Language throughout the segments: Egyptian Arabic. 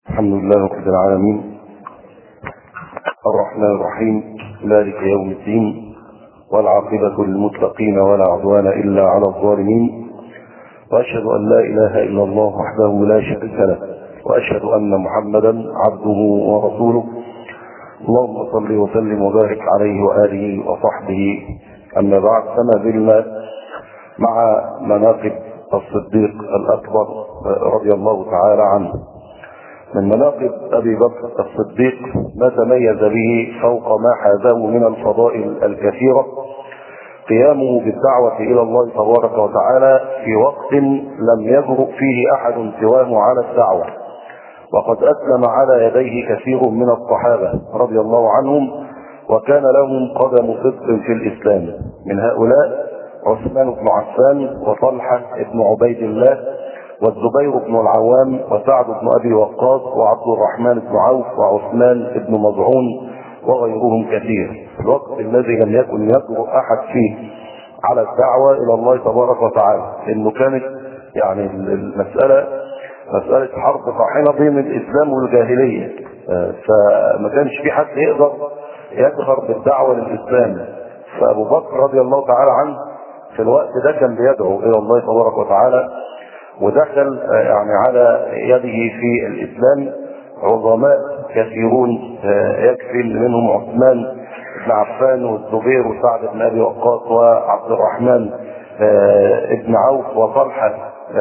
الحمد لله رب العالمين الرحمن الرحيم مالك يوم الدين والعاقبة للمتقين ولا عدوان إلا على الظالمين وأشهد أن لا إله إلا الله وحده لا شريك له وأشهد أن محمدا عبده ورسوله اللهم صل وسلم وبارك عليه وآله وصحبه أما بعد فما زلنا مع مناقب الصديق الأكبر رضي الله تعالى عنه من مناقب أبي بكر الصديق ما تميز به فوق ما حازه من الفضائل الكثيرة قيامه بالدعوة إلى الله تبارك وتعالى في وقت لم يجرؤ فيه أحد سواه على الدعوة وقد أسلم على يديه كثير من الصحابة رضي الله عنهم وكان لهم قدم صدق في الإسلام من هؤلاء عثمان بن عفان وطلحة بن عبيد الله والزبير بن العوام وسعد بن ابي وقاص وعبد الرحمن بن عوف وعثمان بن مظعون وغيرهم كثير في الوقت الذي لم يكن يجرؤ احد فيه على الدعوه الى الله تبارك وتعالى لانه كانت يعني المساله مساله حرب طاحنه بين الاسلام والجاهليه فما كانش في حد يقدر يجهر بالدعوه للاسلام فابو بكر رضي الله تعالى عنه في الوقت ده كان بيدعو الى الله تبارك وتعالى ودخل يعني على يده في الاسلام عظماء كثيرون يكفي منهم عثمان بن عفان والزبير وسعد بن ابي وقاص وعبد الرحمن بن عوف وطلحه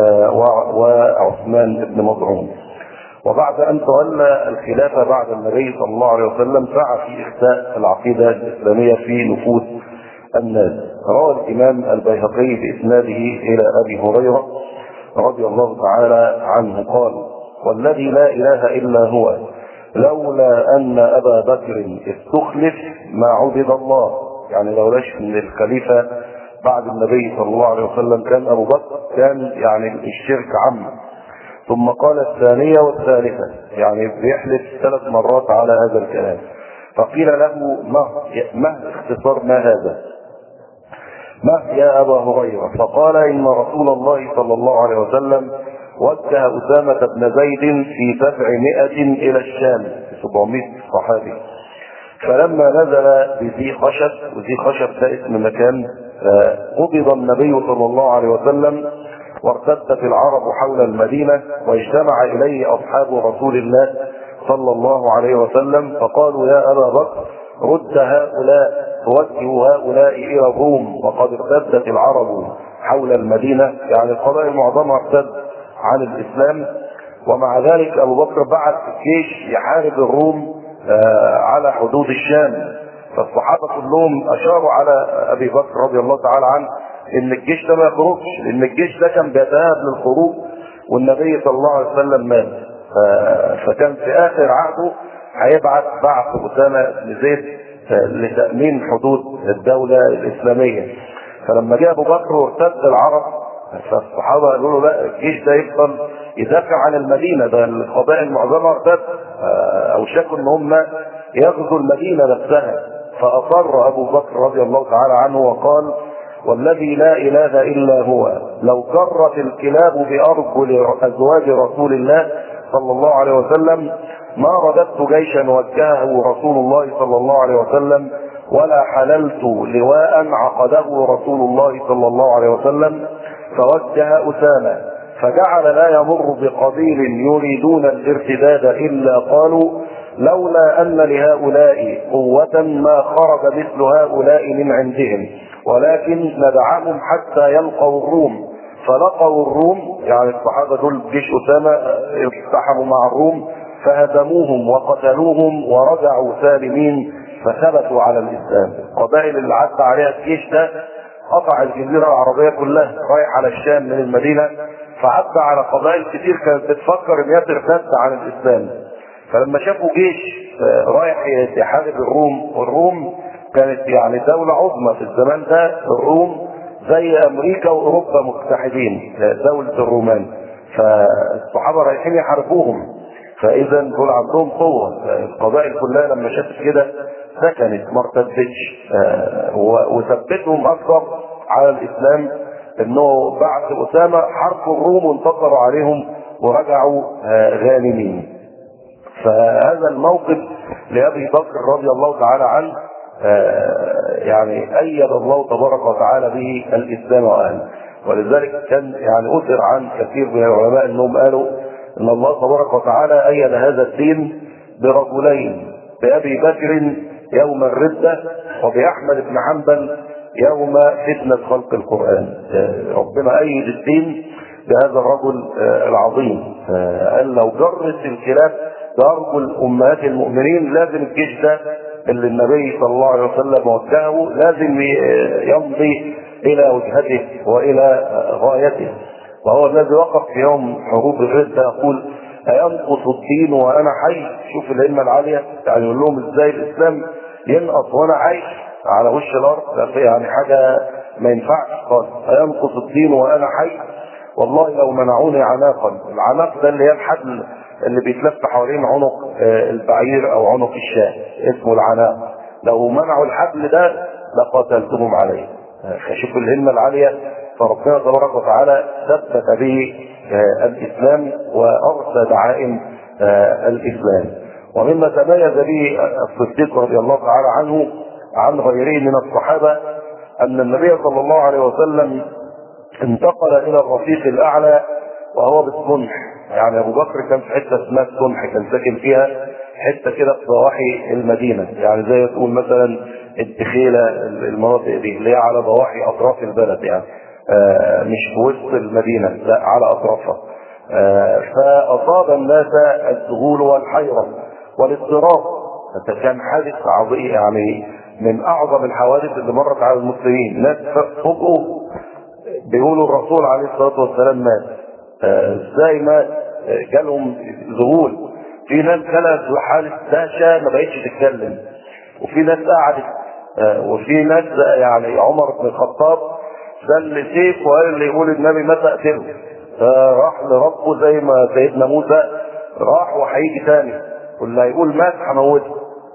وعثمان بن مظعون وبعد ان تولى الخلافه بعد النبي صلى الله عليه وسلم سعى في اخفاء العقيده الاسلاميه في نفوس الناس روى الامام البيهقي باسناده الى ابي هريره رضي الله تعالى عنه قال والذي لا اله الا هو لولا ان ابا بكر استخلف ما عبد الله يعني لولاش ان الخليفه بعد النبي صلى الله عليه وسلم كان ابو بكر كان يعني الشرك عم ثم قال الثانيه والثالثه يعني بيحلف ثلاث مرات على هذا الكلام فقيل له ما ما اختصار ما هذا ما يا أبا هريرة فقال إن رسول الله صلى الله عليه وسلم وجه أسامة بن زيد في سبعمائة إلى الشام 700 صحابي فلما نزل بذي خشب وذي خشب ده اسم مكان قبض النبي صلى الله عليه وسلم وارتدت العرب حول المدينة واجتمع إليه أصحاب رسول الله صلى الله عليه وسلم فقالوا يا أبا بكر رد هؤلاء توجه هؤلاء الى الروم وقد ارتدت العرب حول المدينه يعني القبائل معظمها ارتد عن الاسلام ومع ذلك ابو بكر بعث جيش يحارب الروم على حدود الشام فالصحابه كلهم اشاروا على ابي بكر رضي الله تعالى عنه ان الجيش ده ما يخرجش لان الجيش ده كان بيتهاب للخروج والنبي صلى الله عليه وسلم مات فكان في اخر عهده هيبعث بعث اسامه بن زيد لتأمين حدود الدولة الإسلامية فلما جاء أبو بكر وارتد العرب فالصحابة قالوا له لا الجيش ده يفضل يدافع عن المدينة ده القبائل معظمها ارتد أو شكوا إن هم يغزوا المدينة نفسها فأصر أبو بكر رضي الله تعالى عنه وقال والذي لا إله إلا هو لو كرت الكلاب بأرجل أزواج رسول الله صلى الله عليه وسلم ما رددت جيشا وجهه رسول الله صلى الله عليه وسلم ولا حللت لواء عقده رسول الله صلى الله عليه وسلم فوجه أسامة فجعل لا يمر بقبيل يريدون الارتداد إلا قالوا لولا أن لهؤلاء قوة ما خرج مثل هؤلاء من عندهم ولكن ندعهم حتى يلقوا الروم فلقوا الروم يعني الصحابة دول جيش أسامة اقتحموا مع الروم فهزموهم وقتلوهم ورجعوا سالمين فثبتوا على الاسلام القبائل اللي عدى عليها الجيش ده قطع الجزيره العربيه كلها رايح على الشام من المدينه فعدى على قبائل كتير كانت بتفكر ان هي ترتد عن الاسلام فلما شافوا جيش رايح يحارب الروم والروم كانت يعني دوله عظمى في الزمان ده الروم زي امريكا واوروبا متحدين دوله الرومان فالصحابه رايحين يحاربوهم فاذا دول عندهم قوه القبائل كلها لما شافت كده سكنت ما ارتدتش وثبتهم اكثر على الاسلام انه بعد اسامه حرقوا الروم وانتصروا عليهم ورجعوا غانمين فهذا الموقف لأبي بكر رضي الله تعالى عنه يعني أيد الله تبارك وتعالى به الإسلام وأهله ولذلك كان يعني أثر عن كثير من العلماء أنهم قالوا أن الله تبارك وتعالى أيد هذا الدين برجلين بأبي بكر يوم الردة وبأحمد بن حنبل يوم فتنة خلق القرآن ربنا أيد الدين بهذا الرجل العظيم قال لو جرت الكلاب بأرجل أمهات المؤمنين لازم الجيش ده اللي النبي صلى الله عليه وسلم وجهه لازم يمضي إلى وجهته وإلى غايته وهو الذي وقف في يوم حروب الردة يقول أينقص الدين وأنا حي شوف الأئمة العالية يعني يقول لهم إزاي الإسلام ينقص وأنا عايش على وش الأرض يعني حاجة ما ينفعش خالص أينقص الدين وأنا حي والله لو منعوني عناقا العناق ده اللي هي الحبل اللي بيتلف حوالين عنق البعير او عنق الشاة اسمه العناق لو منعوا الحبل ده لقاتلتهم عليه فشوف الهمة العالية فربنا تبارك وتعالى ثبت به الاسلام وارسى دعائم الاسلام ومما تميز به الصديق رضي الله تعالى عنه عن غيره من الصحابة ان النبي صلى الله عليه وسلم انتقل الى الرفيق الاعلى وهو بالصنح يعني ابو بكر كان في حته اسمها الصنح كان ساكن فيها حته كده في ضواحي المدينه يعني زي تقول مثلا الدخيله المناطق دي اللي هي على ضواحي اطراف البلد يعني آه مش في وسط المدينه لا على اطرافها آه فاصاب الناس الذهول والحيره والاضطراب كان حادث عظيم يعني من اعظم الحوادث اللي مرت على المسلمين ناس فوقوا بيقولوا الرسول عليه الصلاه والسلام مات ازاي ما جالهم ذهول في ناس كانت في حاله دهشه ما بقتش تتكلم وفي ناس قعدت وفي ناس يعني عمر بن الخطاب سل سيف وقال اللي يقول النبي متى اقتله فراح لربه زي ما سيدنا موسى راح وهيجي تاني واللي هيقول مات هموته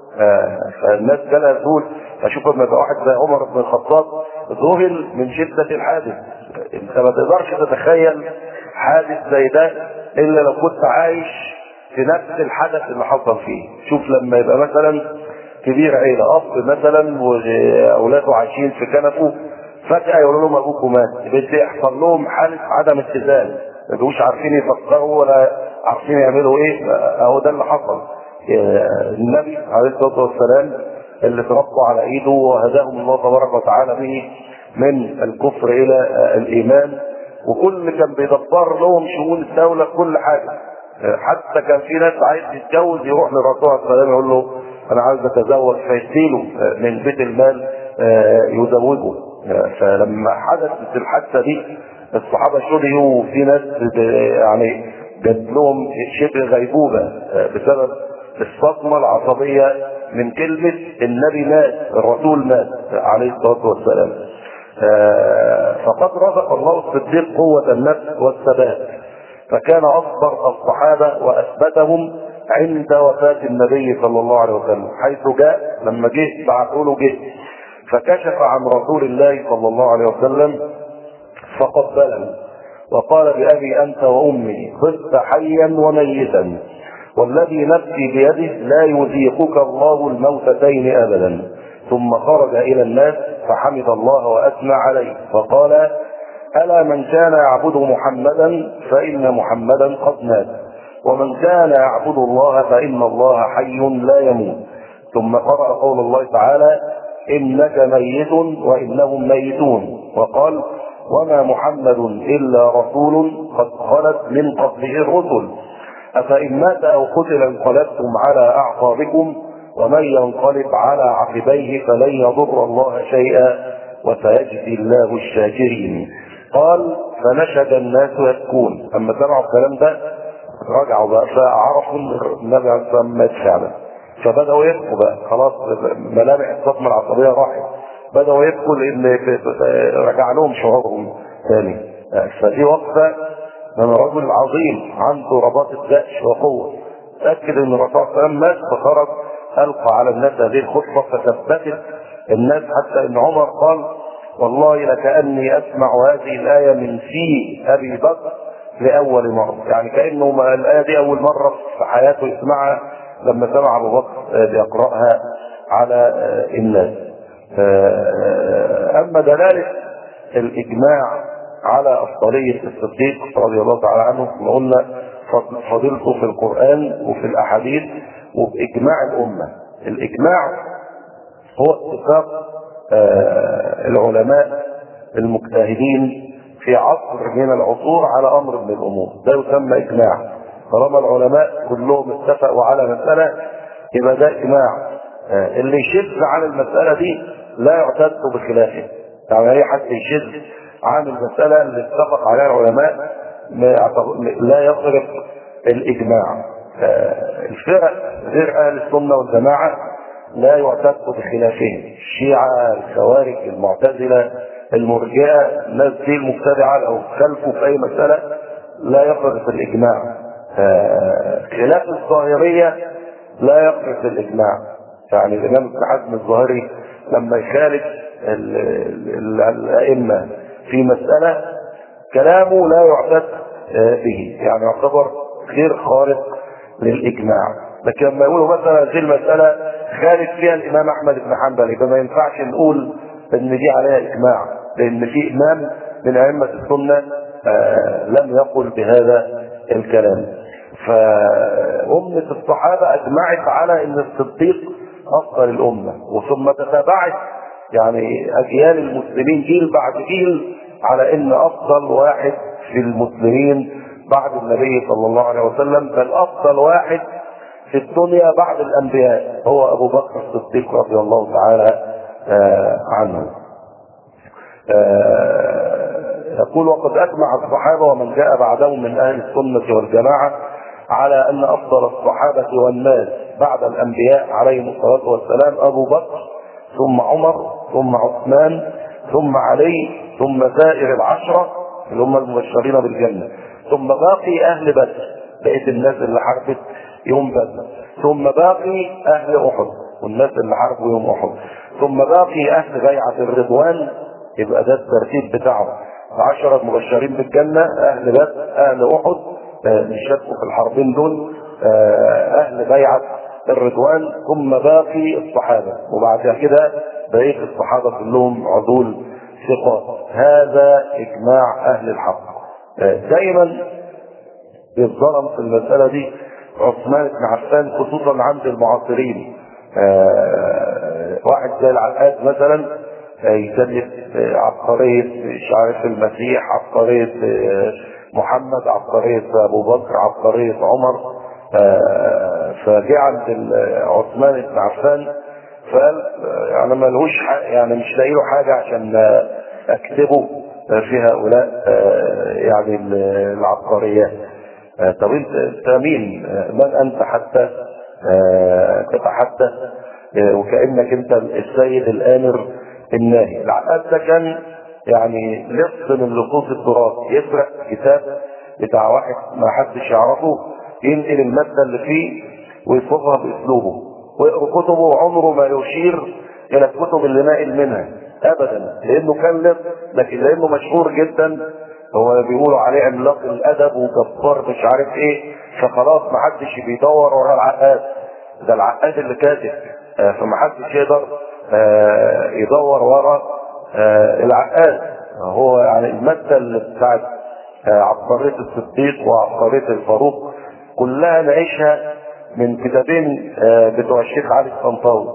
فالناس جالها ذهول فشوف لما يبقى واحد زي عمر بن الخطاب ذهل من شده الحادث انت ما تقدرش تتخيل حادث زي ده الا لو كنت عايش في نفس الحدث اللي حصل فيه شوف لما يبقى مثلا كبير عيلة اب مثلا واولاده عايشين في كنفه فجأة يقولوا لهم ابوكم مات بده يحصل لهم حالة عدم اتزان ما بيبقوش عارفين يفكروا ولا عارفين يعملوا ايه اهو ده اللي حصل النبي عليه الصلاة والسلام اللي تربوا على ايده وهداهم الله تبارك وتعالى به من الكفر الى الايمان وكل كان بيدبر لهم شؤون الدولة كل حاجة حتى كان في ناس عايز يتجوز يروح للرسول عليه السلام يقول له انا عايز اتزوج فيديله من بيت المال يزوجه فلما حدثت الحادثه دي الصحابه شريوا وفي ناس يعني جات لهم شبه غيبوبه بسبب الصدمه العصبيه من كلمه النبي مات الرسول مات عليه الصلاه والسلام فقد رزق الله الصديق قوة النفس والثبات فكان أصبر الصحابة وأثبتهم عند وفاة النبي صلى الله عليه وسلم حيث جاء لما جه بعثوا له جه فكشف عن رسول الله صلى الله عليه وسلم فقبله وقال بأبي أنت وأمي خذت حيا وميتا والذي نفسي بيده لا يذيقك الله الموتتين أبدا ثم خرج إلى الناس فحمد الله وأثنى عليه وقال ألا من كان يعبد محمدا فإن محمدا قد مات ومن كان يعبد الله فإن الله حي لا يموت ثم قرأ قول الله تعالى إنك ميت وإنهم ميتون وقال وما محمد إلا رسول قد خلت من قبله الرسل أفإن مات أو قتل انقلبتم على أعقابكم ومن ينقلب على عقبيه فلن يضر الله شيئا وسيجزي الله الشاكرين قال فنشد الناس يبكون اما سمعوا الكلام ده رجعوا بقى فعرفوا النبي عليه الصلاه والسلام مات فعلا فبداوا يبكوا بقى خلاص ملامح الصدمه العصبيه راحت بداوا يبكوا لان رجع لهم شعورهم ثاني فدي وقفه من رجل عظيم عنده رباطه دأش وقوه تاكد ان الرسول صلى الله عليه وسلم مات فخرج القى على الناس هذه الخطبه فثبتت الناس حتى ان عمر قال والله لكاني اسمع هذه الايه من في ابي بكر لاول مره يعني كانه ما الايه دي اول مره في حياته يسمعها لما سمع ابو بكر بيقراها على الناس اما دلاله الاجماع على افضليه الصديق رضي الله تعالى عنه احنا قلنا فضيلته في القران وفي الاحاديث وباجماع الامه الاجماع هو اتفاق العلماء المجتهدين في عصر من العصور على امر من الامور ده يسمى اجماع طالما العلماء كلهم اتفقوا على مساله يبقى ده اجماع اللي يشذ عن المساله دي لا يعتد بخلافه يعني اي حد يشذ عن المساله اللي اتفق عليها العلماء لا يصرف الاجماع الفرق غير اهل السنه والجماعه لا يعتد بخلافهم الشيعه الخوارج المعتزله المرجئه الناس دي المبتدعه لو خلفوا في اي مساله لا يصرف الاجماع خلاف الظاهريه لا يصرف الاجماع يعني الامام ابن حزم الظاهري لما يخالف الائمه في مساله كلامه لا يعتد به يعني يعتبر غير خارق للاجماع لكن لما يقولوا مثلا في المساله خالف فيها الامام احمد بن حنبل يبقى ما ينفعش نقول ان دي عليها اجماع لان في امام من ائمه السنه آه لم يقل بهذا الكلام فأمة الصحابة أجمعت على أن الصديق أفضل الأمة وثم تتابعت يعني أجيال المسلمين جيل بعد جيل على أن أفضل واحد في المسلمين بعد النبي صلى الله عليه وسلم بل أفضل واحد في الدنيا بعد الأنبياء هو أبو بكر الصديق رضي الله تعالى آه عنه آه يقول وقد أجمع الصحابة ومن جاء بعدهم من أهل السنة والجماعة على أن أفضل الصحابة والناس بعد الأنبياء عليهم الصلاة والسلام أبو بكر ثم عمر ثم عثمان ثم علي ثم سائر العشرة اللي هم المبشرين بالجنة ثم باقي أهل بدر بقية الناس اللي حاربت يوم بدر ثم باقي أهل أحد والناس اللي حاربوا يوم أحد ثم باقي أهل بيعة الرضوان يبقى ده الترتيب بتاعهم عشرة مبشرين بالجنة أهل بدر أهل أحد شاركوا في الحربين دول أهل بيعة الرضوان ثم باقي الصحابة وبعد كده بقية الصحابة كلهم عدول ثقات هذا إجماع أهل الحق دايما يتظلم في المسألة دي عثمان بن عفان خصوصا عند المعاصرين واحد زي العقاد مثلا يسلف عبقرية مش عارف المسيح عبقرية محمد عبقرية أبو بكر عبقرية عمر فجاء عند عثمان بن عفان فقال يعني ما لهوش يعني مش لاقي له حاجة عشان أكتبه في هؤلاء يعني العبقريات طب انت انت مين من انت حتى تتحدث وكانك انت السيد الامر الناهي العقاد ده كان يعني لص من لصوص التراث يسرق كتاب بتاع واحد ما حدش يعرفه ينقل الماده اللي فيه ويصوغها باسلوبه ويقرا كتبه عمره ما يشير الى الكتب اللي ناقل منها ابدا لانه كان لص لكن لانه مشهور جدا هو بيقولوا عليه عملاق الادب وجبار مش عارف ايه فخلاص ما حدش بيدور ورا العقاد ده العقاد اللي كاتب آه فما حدش يقدر آه يدور ورا آه العقاد هو يعني المادة اللي بتاعت عبقرية الصديق وعبقرية الفاروق كلها نعيشها من كتابين بتوع الشيخ علي الطنطاوي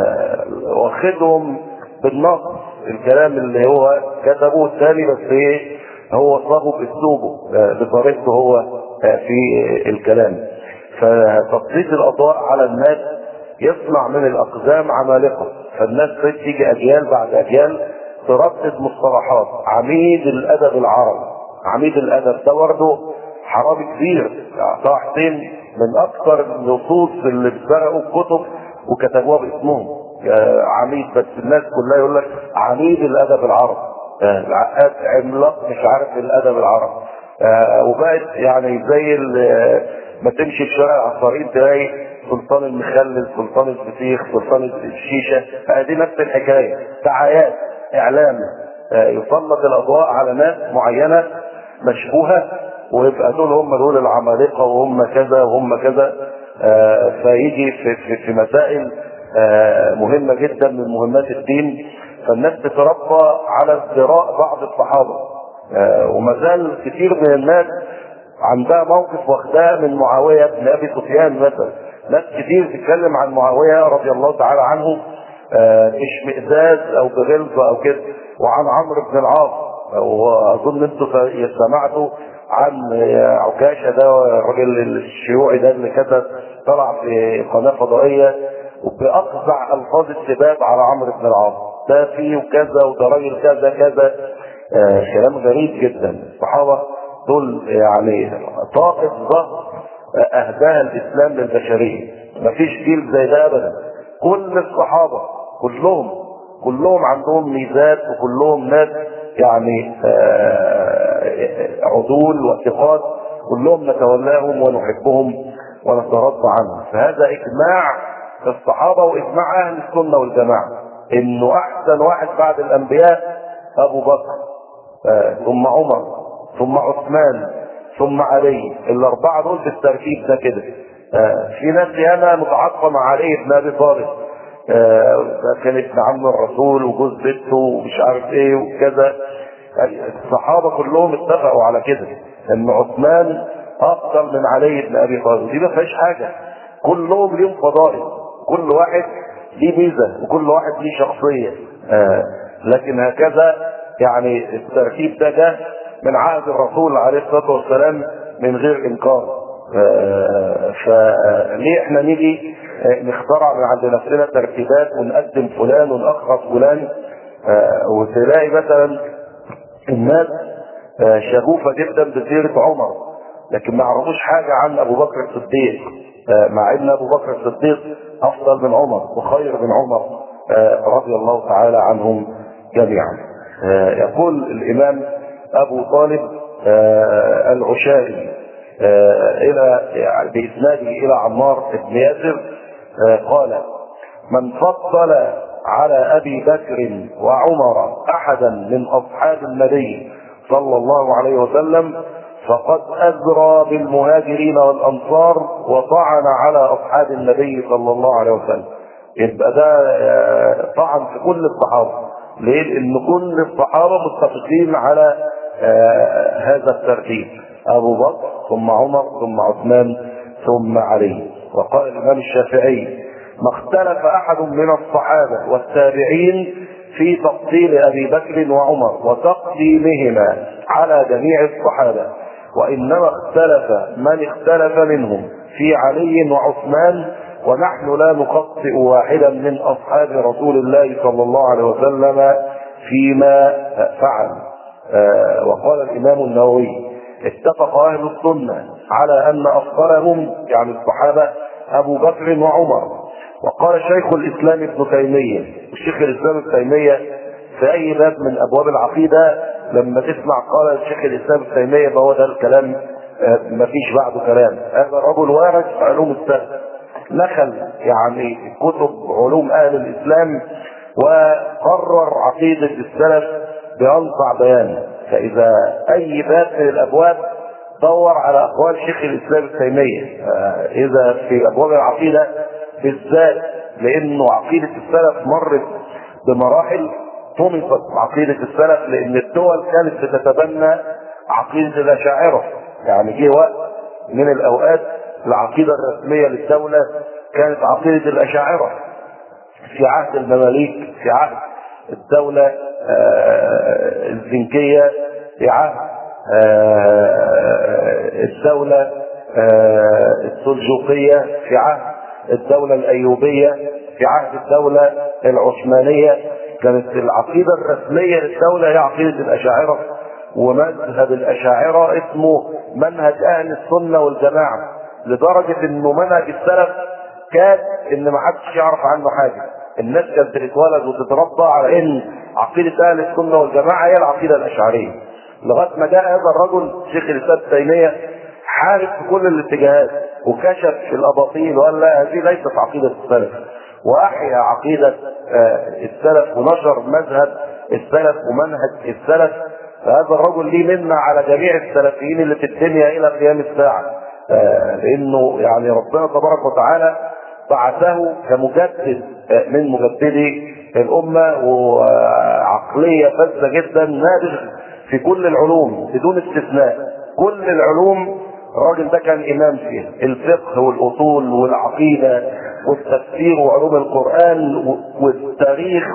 واخدهم بالنص الكلام اللي هو كتبه الثاني بس ايه هو صاغه باسلوبه بطريقته هو في الكلام فتسليط الاضواء على الناس يصنع من الاقزام عمالقه فالناس تيجي اجيال بعد اجيال تردد مصطلحات عميد الادب العربي عميد الادب ده برضه حرامي كبير طه حسين من اكثر النصوص اللي سرقوا الكتب وكتبوها باسمهم عميد بس الناس كلها يقول لك عميد الادب العربي العقاد عملاق مش عارف الادب العربي وبقت يعني زي ما تمشي في شارع العصارين تلاقي سلطان المخلل سلطان الفسيخ سلطان الشيشه دي نفس الحكايه دعايات اعلام يسلط الاضواء على ناس معينه مشبوهه ويبقى دول هم دول العمالقه وهم كذا وهم كذا آه، فيجي في, في, في مسائل آه، مهمه جدا من مهمات الدين فالناس تتربى على ازدراء بعض الصحابه آه، وما زال كثير من الناس عندها موقف واخداه من معاويه بن ابي سفيان مثلا ناس كتير تتكلم عن معاويه رضي الله تعالى عنه آه، اشمئزاز او بغلظه او كده وعن عمرو بن العاص واظن انتم سمعتوا عن عكاشه ده الراجل الشيوعي ده اللي كتب طلع في قناه فضائيه باقزع الفاظ السباب على عمرو بن العاص ده فيه كذا وده راجل كذا كذا آه كلام غريب جدا الصحابه دول يعني طاقه ظهر اهداها الاسلام للبشريه مفيش جيل زي ده ابدا كل الصحابه كلهم كلهم عندهم ميزات وكلهم ناس يعني عدول وثقات كلهم نتولاهم ونحبهم ونترضى عنهم فهذا اجماع الصحابه واجماع اهل السنه والجماعه انه احسن واحد بعد الانبياء ابو بكر ثم عمر ثم عثمان ثم علي الاربعه دول بالترتيب ده كده في ناس ياما متعاطفه مع علي بن ابي طالب كان ابن عم الرسول وجوز بنته ومش عارف ايه وكذا الصحابه كلهم اتفقوا على كده ان عثمان افضل من علي بن ابي طالب دي ما فيهاش حاجه كلهم ليهم فضائل كل واحد ليه ميزه وكل واحد ليه شخصيه آه لكن هكذا يعني الترتيب ده جه من عهد الرسول عليه الصلاه والسلام من غير انكار آه فليه احنا نيجي نخترع من عند نفسنا ترتيبات ونقدم فلان ونأخر فلان آه وتلاقي مثلا الناس آه شغوفه جدا بسيره عمر لكن ما يعرفوش حاجه عن ابو بكر الصديق آه مع ان ابو بكر الصديق افضل من عمر وخير من عمر رضي الله تعالى عنهم جميعا يقول الامام ابو طالب العشائري الى يعني باسناده الى عمار بن ياسر قال من فضل على ابي بكر وعمر احدا من اصحاب النبي صلى الله عليه وسلم فقد ازرى بالمهاجرين والانصار وطعن على اصحاب النبي صلى الله عليه وسلم يبقى ده طعن في كل الصحابه ليه؟ لان كل الصحابه متفقين على هذا الترتيب ابو بكر ثم عمر ثم عثمان ثم علي وقال الامام الشافعي ما اختلف احد من الصحابه والتابعين في تفضيل ابي بكر وعمر وتقديمهما على جميع الصحابه وانما اختلف من اختلف منهم في علي وعثمان ونحن لا نخطئ واحدا من اصحاب رسول الله صلى الله عليه وسلم فيما فعل آه وقال الامام النووي اتفق اهل السنه على ان افضلهم يعني الصحابه ابو بكر وعمر وقال شيخ الاسلام ابن تيميه الشيخ الاسلام ابن تيميه في اي باب من ابواب العقيده لما تسمع قال الشيخ الاسلام ابن تيميه فهو ده الكلام آه ما فيش بعده كلام هذا رجل وارد في علوم السلف نخل يعني كتب علوم اهل الاسلام وقرر عقيده السلف بانصع بيان فاذا اي باب من الابواب دور على اقوال شيخ الاسلام ابن تيميه اذا في ابواب العقيده بالذات لانه عقيده السلف مرت بمراحل طمست عقيده السلف لان الدول كانت بتتبنى عقيده الاشاعره يعني جه وقت من الاوقات العقيده الرسميه للدوله كانت عقيده الاشاعره في عهد المماليك في عهد الدوله الزنكيه في عهد الدوله السلجوقيه في عهد الدوله الايوبيه في عهد الدوله العثمانيه كانت العقيده الرسميه للدوله هي عقيده الاشاعره ومذهب الاشاعره اسمه منهج اهل السنه والجماعه لدرجه انه منهج السلف كان ان ما حدش يعرف عنه حاجه الناس كانت بتتولد وتتربى على ان عقيده اهل السنه والجماعه هي العقيده الاشعريه لغايه ما جاء هذا الرجل شيخ الاسلام تيميه حارب في كل الاتجاهات وكشف في الاباطيل وقال لا هذه ليست عقيده السلف واحيا عقيده السلف ونشر مذهب السلف ومنهج السلف فهذا الرجل ليه منة على جميع السلفيين اللي في الدنيا الى قيام الساعه آه، لانه يعني ربنا تبارك وتعالى بعثه كمجدد آه، من مجددي الامه وعقليه فذه جدا نابغ في كل العلوم بدون استثناء كل العلوم الراجل ده كان امام فيها الفقه والاصول والعقيده والتفسير وعلوم القران والتاريخ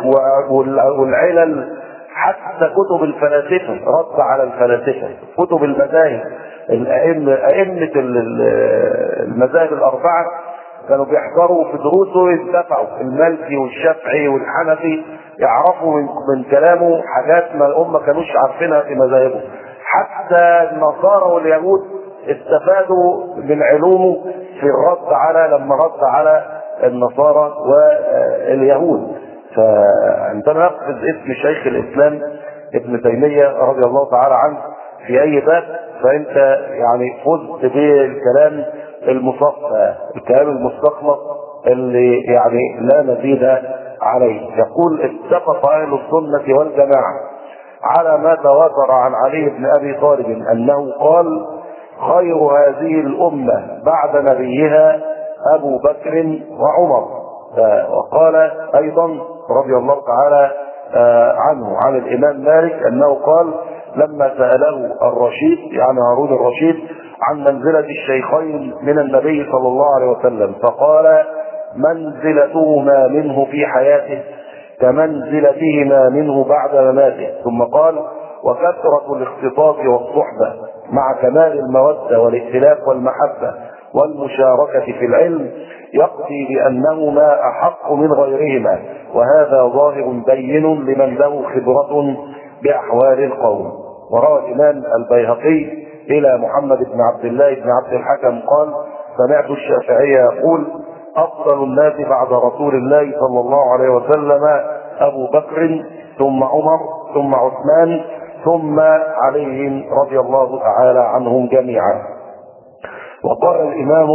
والعلل حتى كتب الفلاسفه رد على الفلاسفه كتب المذاهب الائمه ائمه المذاهب الاربعه كانوا بيحضروا في دروسه يدفعوا المالكي والشافعي والحنفي يعرفوا من, من كلامه حاجات ما الامه ما كانوش عارفينها في مذاهبهم حتى النصارى واليهود استفادوا من علومه في الرد على لما رد على النصارى واليهود فعندما نقصد اسم شيخ الاسلام ابن تيميه رضي الله تعالى عنه في اي باب فانت يعني فزت بالكلام المصفى الكلام المستخلص اللي يعني لا مزيد عليه يقول اتفق اهل السنه والجماعه على ما تواتر عن علي بن ابي طالب انه قال خير هذه الامه بعد نبيها ابو بكر وعمر وقال ايضا رضي الله تعالى عنه عن الامام مالك انه قال لما ساله الرشيد يعني هارون الرشيد عن منزله الشيخين من النبي صلى الله عليه وسلم فقال منزلتهما منه في حياته كمنزلتهما منه بعد مماته ثم قال وكثرة الاختلاط والصحبة مع كمال المودة والائتلاف والمحبة والمشاركة في العلم يقضي بأنهما أحق من غيرهما وهذا ظاهر بين لمن له خبرة بأحوال القوم وروى الإمام البيهقي إلى محمد بن عبد الله بن عبد الحكم قال سمعت الشافعي يقول أفضل الناس بعد رسول الله صلى الله عليه وسلم أبو بكر ثم عمر ثم عثمان ثم عليهم رضي الله تعالى عنهم جميعا وقال الإمام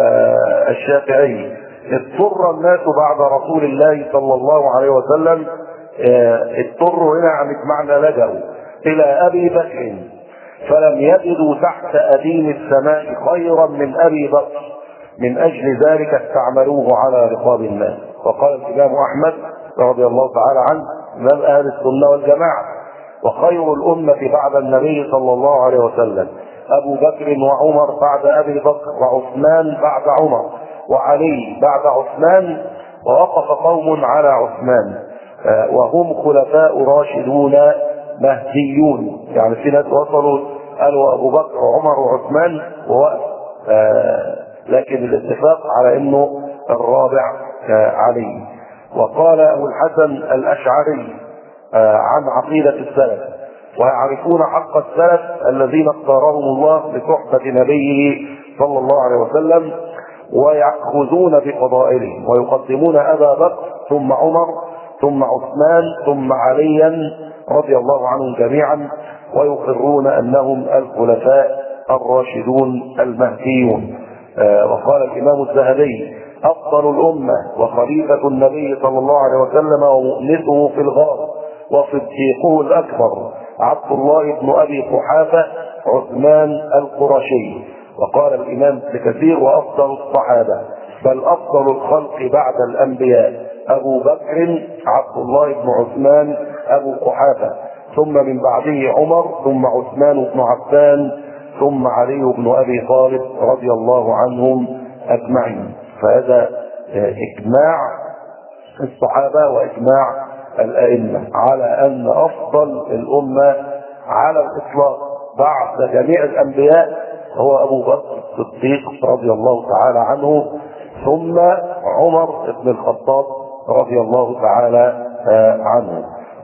الشافعي اضطر الناس بعد رسول الله صلى الله عليه وسلم اضطروا هنا عن معنى لجأوا إلى أبي بكر فلم يجدوا تحت أديم السماء خيرا من أبي بكر من أجل ذلك استعملوه على رقاب الناس وقال الإمام أحمد رضي الله تعالى عنه إمام أهل السنة والجماعة وخير الأمة بعد النبي صلى الله عليه وسلم أبو بكر وعمر بعد أبي بكر وعثمان بعد عمر وعلي بعد عثمان ووقف قوم على عثمان وهم خلفاء راشدون مهديون يعني في ناس وصلوا قالوا أبو بكر وعمر وعثمان ووقف لكن الاتفاق على انه الرابع علي وقال ابو الحسن الاشعري عن عقيده السلف ويعرفون حق السلف الذين اختارهم الله لصحبه نبيه صلى الله عليه وسلم ويأخذون بفضائلهم ويقدمون ابا بكر ثم عمر ثم عثمان ثم عليا رضي الله عنهم جميعا ويقرون انهم الخلفاء الراشدون المهديون وقال الإمام الذهبي أفضل الأمة وخليفة النبي صلى الله عليه وسلم ومؤنسه في الغار وصديقه الأكبر عبد الله بن أبي قحافة عثمان القرشي وقال الإمام ابن كثير وأفضل الصحابة بل أفضل الخلق بعد الأنبياء أبو بكر عبد الله بن عثمان أبو قحافة ثم من بعده عمر ثم عثمان بن عفان ثم علي بن ابي طالب رضي الله عنهم اجمعين فهذا اجماع الصحابه واجماع الائمه على ان افضل الامه على الاطلاق بعد جميع الانبياء هو ابو بكر الصديق رضي الله تعالى عنه ثم عمر بن الخطاب رضي الله تعالى عنه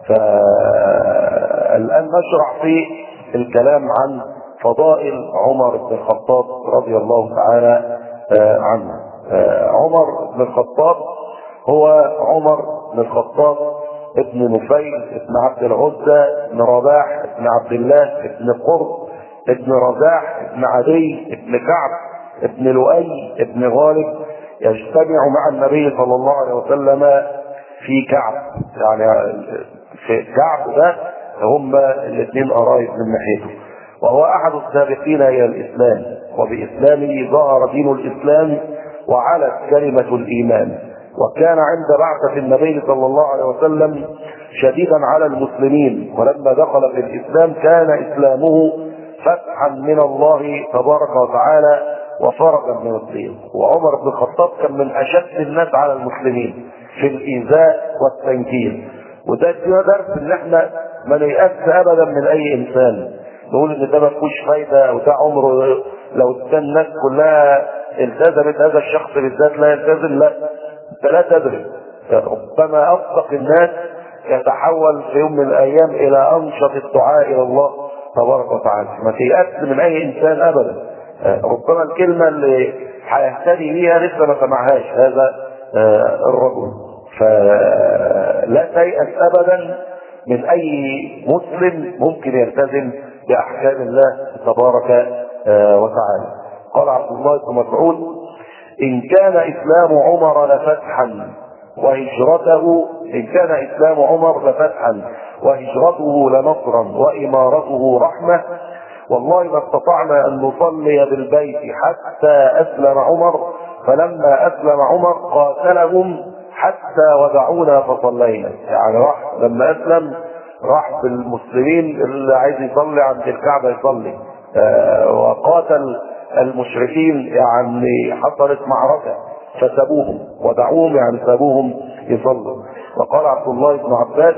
فالان نشرع في الكلام عن فضائل عمر بن الخطاب رضي الله تعالى عنه عمر بن الخطاب هو عمر بن الخطاب ابن نفيل ابن عبد العزى ابن رباح ابن عبد الله ابن قرب ابن رزاح ابن عدي ابن كعب ابن لؤي ابن غالب يجتمع مع النبي صلى الله عليه وسلم في كعب يعني في كعب ده هم الاثنين قرايب من ناحيته وهو احد السابقين الى الاسلام وباسلامه ظهر دين الاسلام وعلت كلمه الايمان وكان عند بعثه النبي صلى الله عليه وسلم شديدا على المسلمين ولما دخل في الاسلام كان اسلامه فتحا من الله تبارك وتعالى وفرجا من الدين وعمر بن الخطاب كان من اشد الناس على المسلمين في الايذاء والتنكيل وده ده درس ان احنا ما نيأس ابدا من اي انسان نقول ان ده ما فيهوش فايده او ده عمره لو كان الناس كلها التزمت هذا الشخص بالذات لا يلتزم لا انت لا تدري ربما اصدق الناس يتحول في يوم من الايام الى انشط الدعاء الى الله تبارك وتعالى ما تيأس من اي انسان ابدا ربما الكلمه اللي هيهتدي بيها لسه ما سمعهاش هذا الرجل فلا تيأس ابدا من اي مسلم ممكن يلتزم باحكام الله تبارك وتعالى قال عبد الله بن مسعود ان كان اسلام عمر لفتحا وهجرته ان كان اسلام عمر لفتحا وهجرته لنصرا وامارته رحمه والله ما استطعنا ان نصلي بالبيت حتى اسلم عمر فلما اسلم عمر قاتلهم حتى ودعونا فصلينا يعني راح لما اسلم راح بالمسلمين اللي عايز يصلي عند الكعبه يصلي آه وقاتل المشركين يعني حصلت معركه فسابوهم ودعوهم يعني سابوهم يصلوا وقال عبد الله بن عباس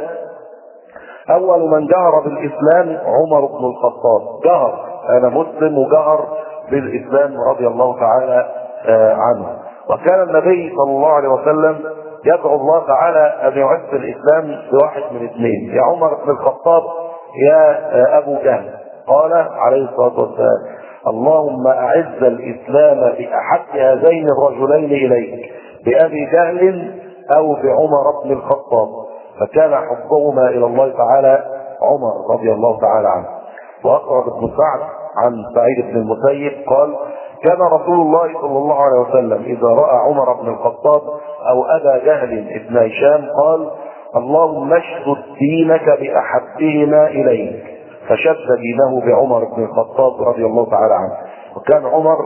اول من جهر بالاسلام عمر بن الخطاب جهر انا مسلم وجهر بالاسلام رضي الله تعالى آه عنه وكان النبي صلى الله عليه وسلم يدعو الله تعالى ان يعز الاسلام بواحد من اثنين يا عمر بن الخطاب يا ابو جهل قال عليه الصلاه والسلام اللهم اعز الاسلام باحد هذين الرجلين اليك بابي جهل او بعمر بن الخطاب فكان حبهما الى الله تعالى عمر رضي الله تعالى عنه واخرج ابن سعد عن سعيد بن المسيب قال كان رسول الله صلى الله عليه وسلم اذا راى عمر بن الخطاب او ابا جهل ابن هشام قال اللهم اشدد دينك باحبهما اليك فشد دينه بعمر بن الخطاب رضي الله تعالى عنه وكان عمر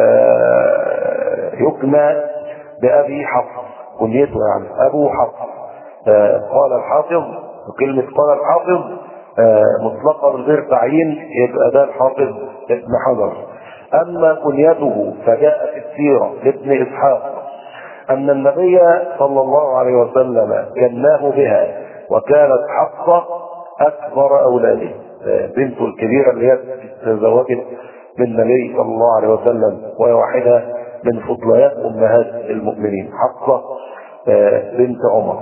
يكنى بابي حفص كنيته يعني ابو حفص قال الحافظ وكلمة قال الحافظ مطلقا غير تعيين يبقى ده الحافظ ابن حجر أما كنيته فجاء في السيرة لابن إسحاق أن النبي صلى الله عليه وسلم كناه بها وكانت حفصة أكبر أولاده بنته الكبيرة اللي هي تزوجت بالنبي صلى الله عليه وسلم وهي واحدة من فضليات أمهات المؤمنين حفصة بنت عمر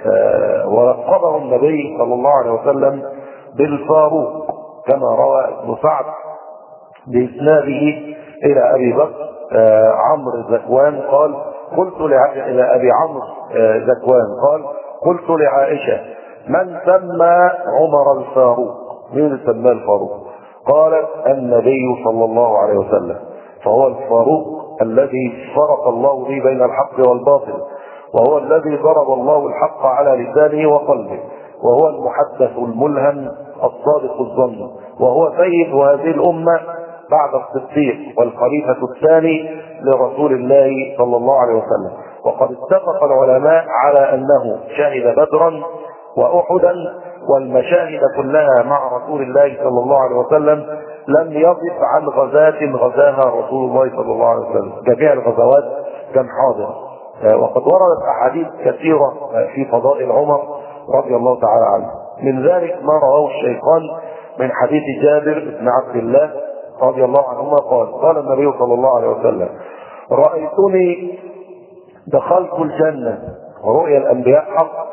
ولقبه النبي صلى الله عليه وسلم بالفاروق كما روى ابن سعد بإسناده إلى أبي بكر عمرو زكوان قال قلت إلى أبي عمرو زكوان قال قلت لعائشة من سمى عمر الفاروق مين سماه الفاروق قالت النبي صلى الله عليه وسلم فهو الفاروق الذي فرق الله به بين الحق والباطل وهو الذي ضرب الله الحق على لسانه وقلبه وهو المحدث الملهم الصادق الظن وهو سيد هذه الأمة بعد الصديق والخليفة الثاني لرسول الله صلى الله عليه وسلم وقد اتفق العلماء على أنه شهد بدرا وأحدا والمشاهد كلها مع رسول الله صلى الله عليه وسلم لم يضف عن غزاة غزاها رسول الله صلى الله عليه وسلم جميع الغزوات كان حاضر وقد وردت احاديث كثيره في فضائل عمر رضي الله تعالى عنه من ذلك ما رواه الشيخان من حديث جابر بن عبد الله رضي الله عنهما قال قال النبي صلى الله عليه وسلم رايتني دخلت الجنه ورؤيا الانبياء حق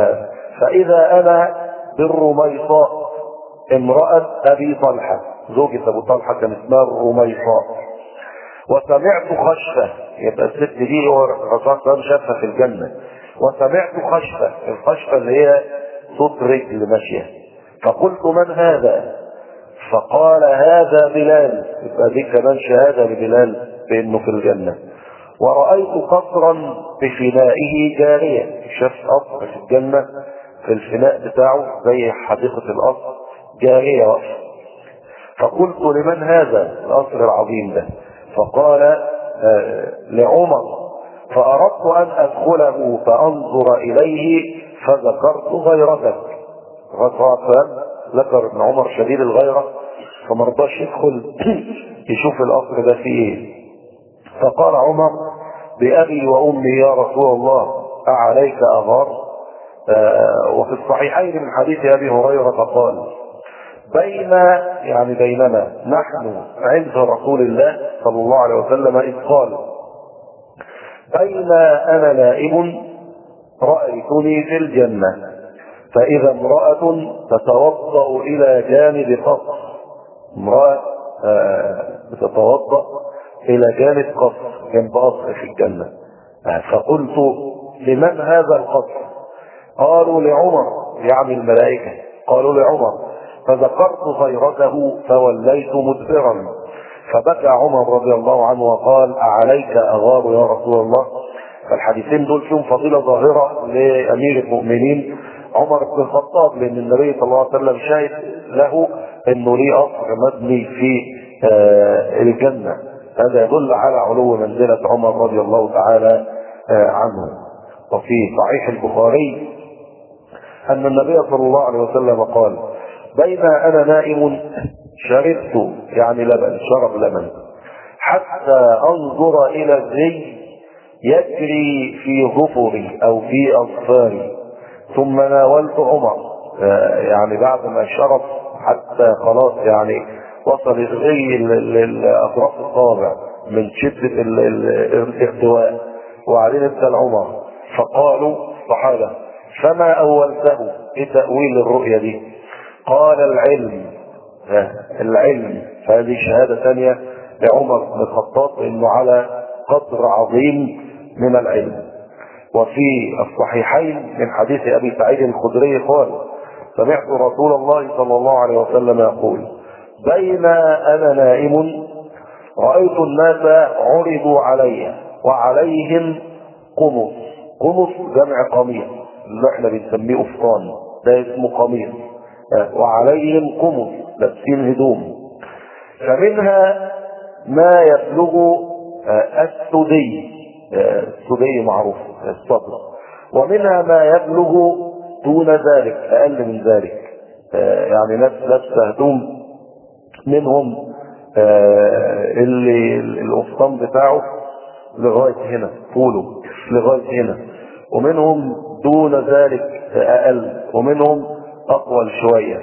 فاذا انا بالرميصاء امراه ابي طلحه زوجة ابو طلحه كان اسمها الرميصاء وسمعت خشفة يبقى الست دي هو الرسول صلى شافها في الجنة وسمعت خشفة الخشفة اللي هي صوت رجل ماشية فقلت من هذا فقال هذا بلال يبقى دي كمان شهادة لبلال بانه في الجنة ورأيت قصرا بفنائه جارية شاف قصر في الجنة في الفناء بتاعه زي حديقة القصر جارية واقفة فقلت لمن هذا القصر العظيم ده فقال آه لعمر فأردت أن أدخله فأنظر إليه فذكرت غيرتك الرسول ذكر ابن عمر شديد الغيرة فما رضاش يدخل يشوف القصر ده فيه ايه فقال عمر بأبي وأمي يا رسول الله أعليك أغار آه وفي الصحيحين من حديث أبي هريرة قال بين يعني بيننا نحن عند رسول الله صلى الله عليه وسلم إذ قال بين أنا نائم رأيتني في الجنة فإذا امرأة تتوضأ إلى جانب قصر امرأة آه بتتوضأ إلى جانب قصر جنب قصر في الجنة آه فقلت لمن هذا القصر قالوا لعمر يعني الملائكة قالوا لعمر فذكرت غيرته فوليت مدبرا فبكى عمر رضي الله عنه وقال أعليك أغار يا رسول الله فالحديثين دول فيهم فضيلة ظاهرة لأمير المؤمنين عمر بن الخطاب لأن النبي صلى الله عليه وسلم شاهد له أنه ليه قصر مبني في آه الجنة هذا يدل على علو منزلة عمر رضي الله تعالى آه عنه وفي صحيح البخاري أن النبي صلى الله عليه وسلم قال بين أنا نائم شربت يعني لبن شرب لبن حتى أنظر إلى الزي يجري في ظفري أو في أظفاري ثم ناولت عمر يعني بعد ما شرب حتى خلاص يعني وصل الغي لأطراف الصابع من شدة الارتواء وبعدين ابتل عمر فقالوا صحابة فما أولته ايه تأويل الرؤية دي قال العلم العلم فهذه شهادة ثانية لعمر بن الخطاب انه على قدر عظيم من العلم وفي الصحيحين من حديث ابي سعيد الخدري قال سمعت رسول الله صلى الله عليه وسلم يقول بين انا نائم رايت الناس عرضوا علي وعليهم قمص قمص جمع قميص اللي احنا بنسميه افطان ده اسمه قميص وعليهم قمص لابسين هدوم فمنها ما يبلغ السدي السدي معروف الصدر ومنها ما يبلغ دون ذلك اقل من ذلك يعني ناس لابسه هدوم منهم اللي القفطان بتاعه لغايه هنا طوله لغايه هنا ومنهم دون ذلك اقل ومنهم اطول شويه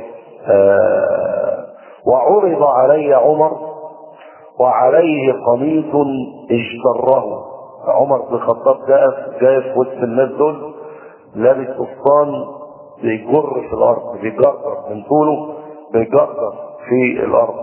وعرض علي عمر وعليه قميص اجتره عمر بن الخطاب جاء جاء في وسط الناس دول لابس قفطان بيجر في الارض بيجرجر من طوله بيجرجر في الارض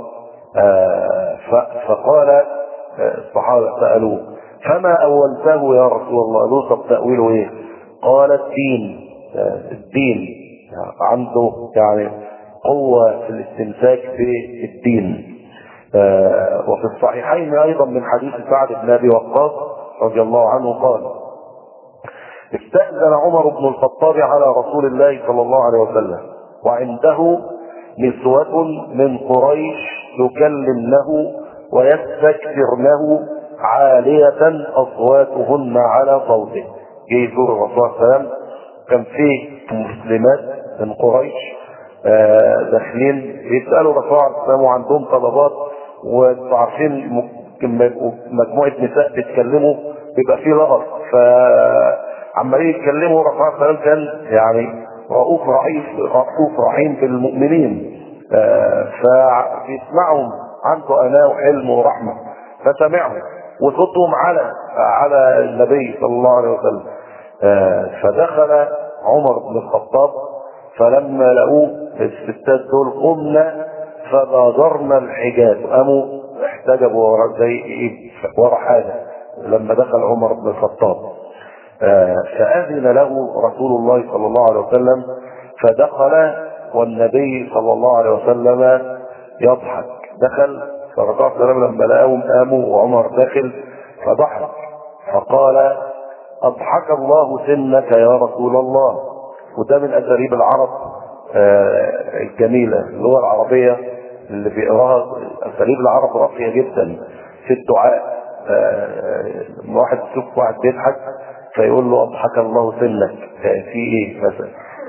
فقال الصحابه سالوه فما اولته يا رسول الله له طب تاويله ايه؟ قال الدين الدين عنده يعني قوة في الاستمساك بالدين آه وفي الصحيحين أيضا من حديث سعد بن أبي وقاص رضي الله عنه قال استأذن عمر بن الخطاب على رسول الله صلى الله عليه وسلم وعنده نسوة من قريش تكلمنه ويستكثرنه عالية أصواتهن على صوته جه يزور الرسول صلى الله عليه وسلم كان فيه مسلمات من قريش آه داخلين يسالوا الرسول عليه السلام وعندهم طلبات وانتوا عارفين مجموعه نساء بيتكلموا بيبقى فيه لغط فعمالين يتكلموا الرسول عليه السلام كان يعني رؤوف رحيم رؤوف رحيم بالمؤمنين آه فبيسمعهم عنده اناه وحلم ورحمه فسمعهم وصوتهم على على النبي صلى الله عليه وسلم آه فدخل عمر بن الخطاب فلما لقوه الستات دول قمنا فبادرنا الحجاب قاموا احتجبوا ورا زي ورا حاجه لما دخل عمر بن الخطاب آه فاذن له رسول الله صلى الله عليه وسلم فدخل والنبي صلى الله عليه وسلم يضحك دخل فالرسول صلى الله عليه وسلم لما لقاهم قاموا وعمر داخل فضحك فقال اضحك الله سنك يا رسول الله وده من اساليب العرب آه، الجميله اللغه العربيه اللي بيقراها اساليب العرب راقيه جدا في الدعاء آه، لما واحد يشوف واحد بيضحك فيقول له اضحك الله سنك آه، في ايه مثلا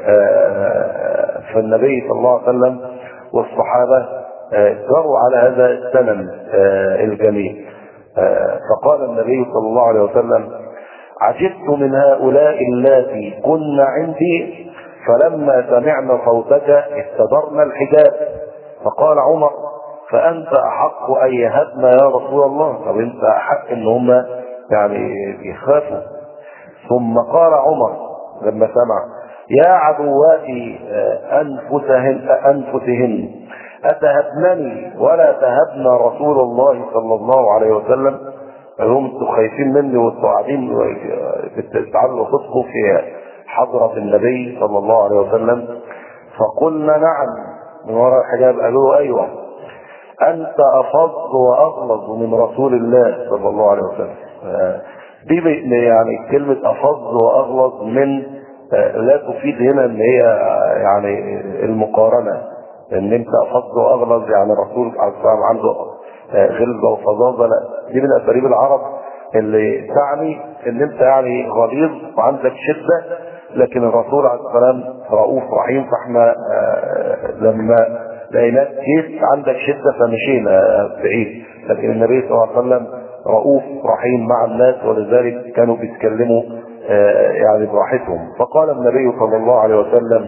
آه، فالنبي صلى الله عليه وسلم والصحابه آه، جروا على هذا السنن آه، الجميل آه، فقال النبي صلى الله عليه وسلم عجبت من هؤلاء اللاتي كن عندي فلما سمعنا صوتك استدرنا الحجاب فقال عمر فأنت أحق أن يهبنا يا رسول الله طب أنت أحق إن هم يعني يخافوا ثم قال عمر لما سمع يا عدواتي آه، أنفسهن أنفسهن أتهبنني ولا تهبن رسول الله صلى الله عليه وسلم قال لهم انتوا خايفين مني وانتوا قاعدين بتتعلوا صدقوا في حضرة النبي صلى الله عليه وسلم فقلنا نعم من وراء الحجاب قالوا له ايوه انت افض واغلظ من رسول الله صلى الله عليه وسلم آه، دي ب- يعني كلمة افض واغلظ من آه، لا تفيد هنا ان هي آه، يعني المقارنة ان انت افض واغلظ يعني الرسول عليه السلام عنده آه، غلظة وفظاظة لا دي من اساليب العرب اللي تعني ان انت يعني غليظ وعندك شدة لكن الرسول عليه السلام رؤوف رحيم فاحنا آه، لما لقيناك جيت عندك شدة فمشينا آه، بعيد لكن النبي صلى الله عليه وسلم رؤوف رحيم مع الناس ولذلك كانوا بيتكلموا آه، يعني براحتهم فقال النبي صلى الله عليه وسلم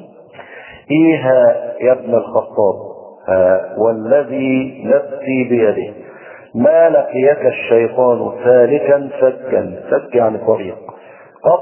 إيها يا ابن الخطاب آه، والذي نفسي بيده ما لقيك الشيطان سالكا فجا فج يعني طريق قط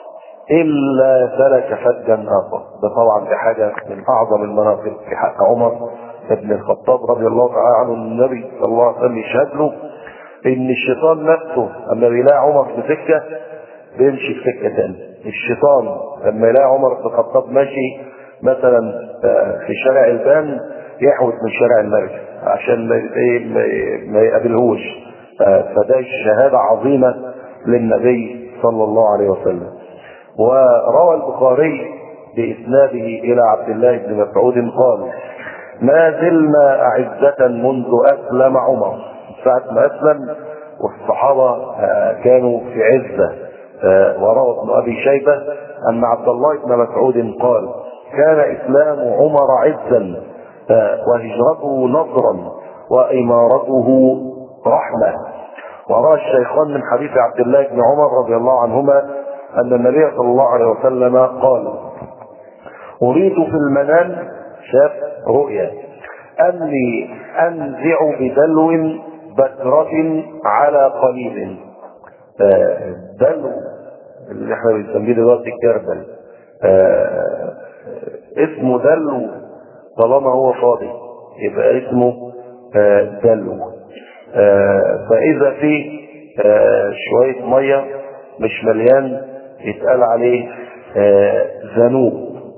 إلا سلك فجا آخر ده طبعا دي حاجة من أعظم المناقب في حق عمر بن الخطاب رضي الله تعالى عنه النبي صلى الله عليه وسلم يشهد له إن الشيطان نفسه لما بيلاقي عمر في سكة بيمشي في سكة تاني الشيطان لما يلاقي عمر بن الخطاب ماشي مثلا آه، في شارع البان يحوت من شارع الملك عشان ما إيه، ما- ما يقابلهوش آه، فده شهادة عظيمة للنبي صلى الله عليه وسلم وروى البخاري بإسناده إلى عبد الله بن مسعود قال ما زلنا أعزة منذ أسلم عمر ساعة ما أسلم والصحابة آه، كانوا في عزة آه، وروى ابن أبي شيبة أن عبد الله بن مسعود قال كان إسلام عمر عزا آه، وهجرته نصرا وإمارته رحمة وروى الشيخان من حديث عبد الله بن عمر رضي الله عنهما أن النبي صلى الله عليه وسلم قال أريد في المنام شاف رؤيا أني أنزع بدلو بكرة على قليل آه، دلو اللي احنا بنسميه دلوقتي الكربل آه، اسمه دلو طالما هو فاضي يبقى اسمه آه، دلو آه، فإذا في آه، شوية مية مش مليان يتقال عليه آه، ذنوب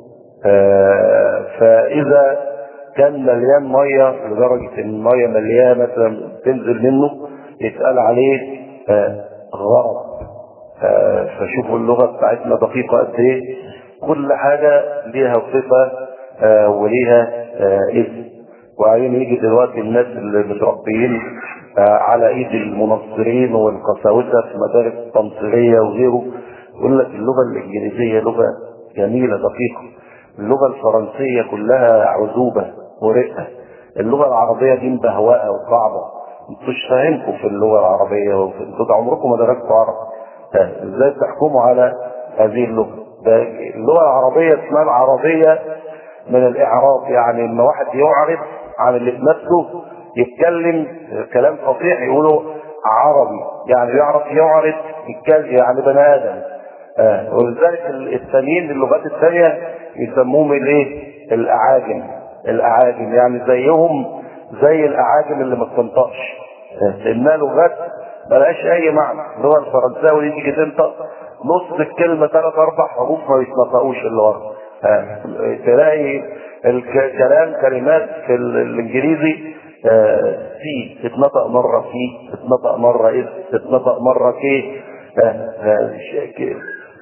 آه، فإذا كان مليان مية لدرجة إن المية مليانة مثلا تنزل منه يتقال عليه آه، غرض آه، فشوفوا اللغة بتاعتنا دقيقة قد إيه كل حاجة ليها صفة آه، وليها آه، اسم وبعدين يجي دلوقتي الناس اللي متربيين آه، على ايد المنصرين والقساوسه في مدارس تنصيريه وغيره يقول لك اللغه الانجليزيه لغه جميله دقيقه اللغه الفرنسيه كلها عذوبه ورقه اللغه العربيه دي مبهوأه وصعبه انتوا مش فاهمكم في اللغه العربيه وفي- انتوا عمركم ما درستوا عربي آه، ازاي تحكموا على هذه اللغه ده اللغه العربيه اسمها العربيه من الاعراب يعني لما واحد يعرض عن اللي في نفسه يتكلم كلام فصيح يقولوا عربي يعني يعرف يعرض يتكلم يعني بني ادم آه. ولذلك الثانيين اللغات الثانيه يسموهم الايه؟ الاعاجم الاعاجم يعني زيهم زي الاعاجم اللي ما بتنطقش آه. لانها لغات ملهاش اي معنى اللغه الفرنساوي دي تيجي تنطق نص الكلمه ثلاث اربع حروف ما بيتنطقوش اللي ورا آه، تلاقي الكلام كلمات في ال- الانجليزي آه، سي تتنطق مره سي تتنطق مره اس تتنطق مره كي آه، آه، ش- ك-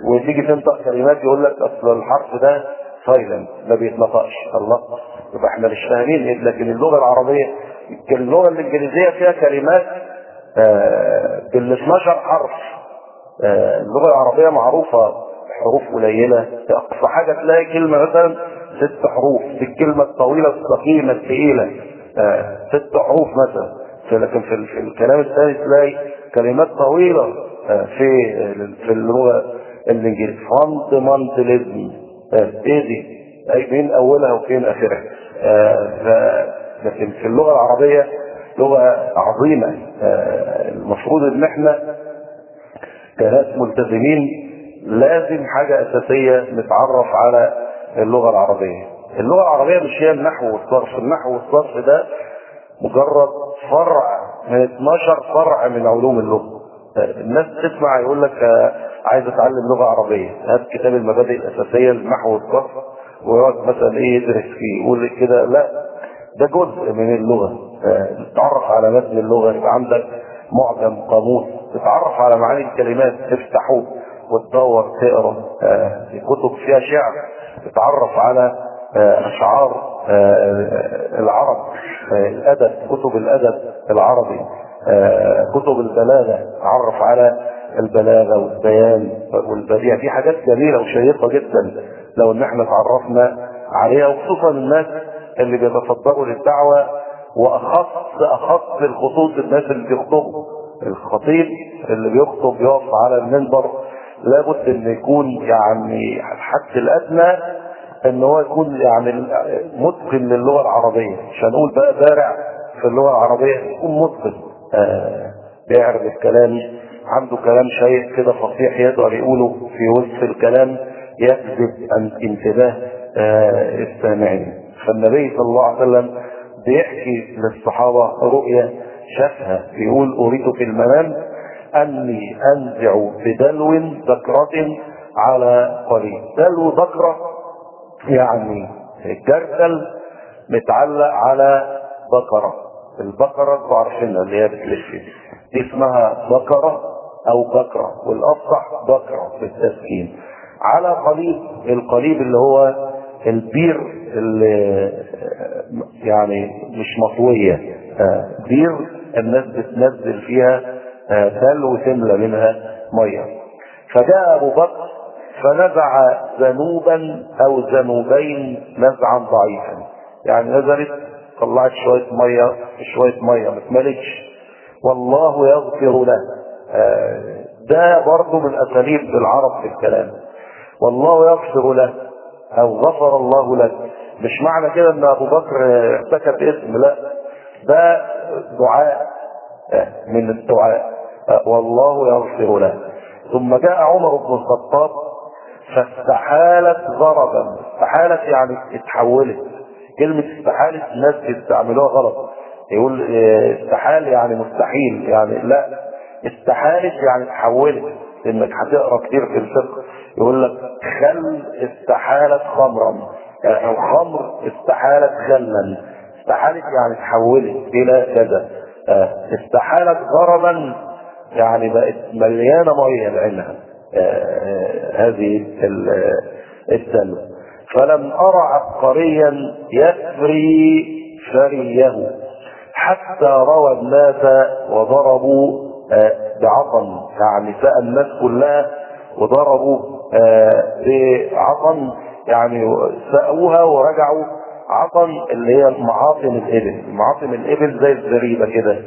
وتيجي تنطق كلمات يقول لك اصل الحرف ده سايلنت ما بيتنطقش الله يبقى احنا مش فاهمين لكن اللغه العربيه اللغه الانجليزيه فيها كلمات بال 12 حرف آه اللغه العربيه معروفه حروف قليله اقصى حاجه تلاقي كلمه مثلا ست حروف في الكلمه الطويله الثقيله الثقيله آه ست حروف مثلا لكن في, في الكلام الثاني تلاقي كلمات طويله آه في في اللغه الانجليزيه فاندمنتاليزم ايه دي؟ اي فين اولها وفين اخرها لكن في اللغه العربيه لغه عظيمه المفروض ان احنا كناس ملتزمين لازم حاجه اساسيه نتعرف على اللغه العربيه اللغه العربيه مش هي النحو والصرف النحو والصرف ده مجرد فرع من 12 فرع من علوم اللغه الناس تسمع يقول لك عايز اتعلم لغه عربيه هات كتاب المبادئ الاساسيه للنحو والصرف ويقعد مثلا ايه يدرس فيه يقول كده لا ده جزء من اللغه تتعرف على متن اللغه يبقى عندك معجم قاموس تتعرف على معاني الكلمات تفتحه وتدور تقرا كتب فيها شعر تتعرف على اشعار العرب الادب كتب الادب العربي كتب البلاغه تعرف على البلاغه والبيان والبديع في حاجات جميله وشيقه جدا لو ان احنا تعرفنا عليها وخصوصا الناس اللي بيتصدروا للدعوه واخص اخص الخصوص الناس اللي بيخطبوا الخطيب اللي بيخطب يقف على المنبر لابد ان يكون يعني الحد الادنى ان هو يكون يعني متقن للغه العربيه مش هنقول بقى بارع في اللغه العربيه يكون متقن آه بيعرف الكلام عنده كلام شيق كده فصيح يقدر يقوله في وسط الكلام يجذب انتباه آه السامعين فالنبي صلى الله عليه وسلم بيحكي للصحابه رؤيا شافها بيقول اريد في المنام اني انزع بدلو بكرة على قليل دلو بكرة يعني الجردل متعلق على بقرة البقرة انتوا عارفينها اللي هي بتلف دي اسمها بقرة او بكرة والافصح بكرة بالتسكين على قليب القليب اللي هو البير اللي يعني مش مطوية بير الناس بتنزل فيها دلو تملى منها ميه فجاء ابو بكر فنزع ذنوبا او ذنوبين نزعا ضعيفا يعني نزلت طلعت شويه ميه شويه ميه ما اتملتش والله يغفر له ده برضه من اساليب العرب في الكلام والله يغفر له او غفر الله لك مش معنى كده ان ابو بكر ارتكب اسم لا ده دعاء من الدعاء والله يغفر له ثم جاء عمر بن الخطاب فاستحالت ضربا استحالت يعني اتحولت كلمة استحالت الناس بيستعملوها غلط يقول استحال يعني مستحيل يعني لا استحالت يعني اتحولت انك هتقرا كتير في الفقه يقول لك خل استحالت خمرا او خمر استحالت خلا استحالت يعني اتحولت الى كذا استحالت غربا يعني بقت مليانه ميه بعينها هذه الدلو فلم ارى عبقريا يفري فريه حتى روى الناس وضربوا بعطن يعني سأل الناس كلها وضربوا بعطن يعني سأوها ورجعوا عطن اللي هي معاطن الإبل معاطن الإبل زي الزريبة كده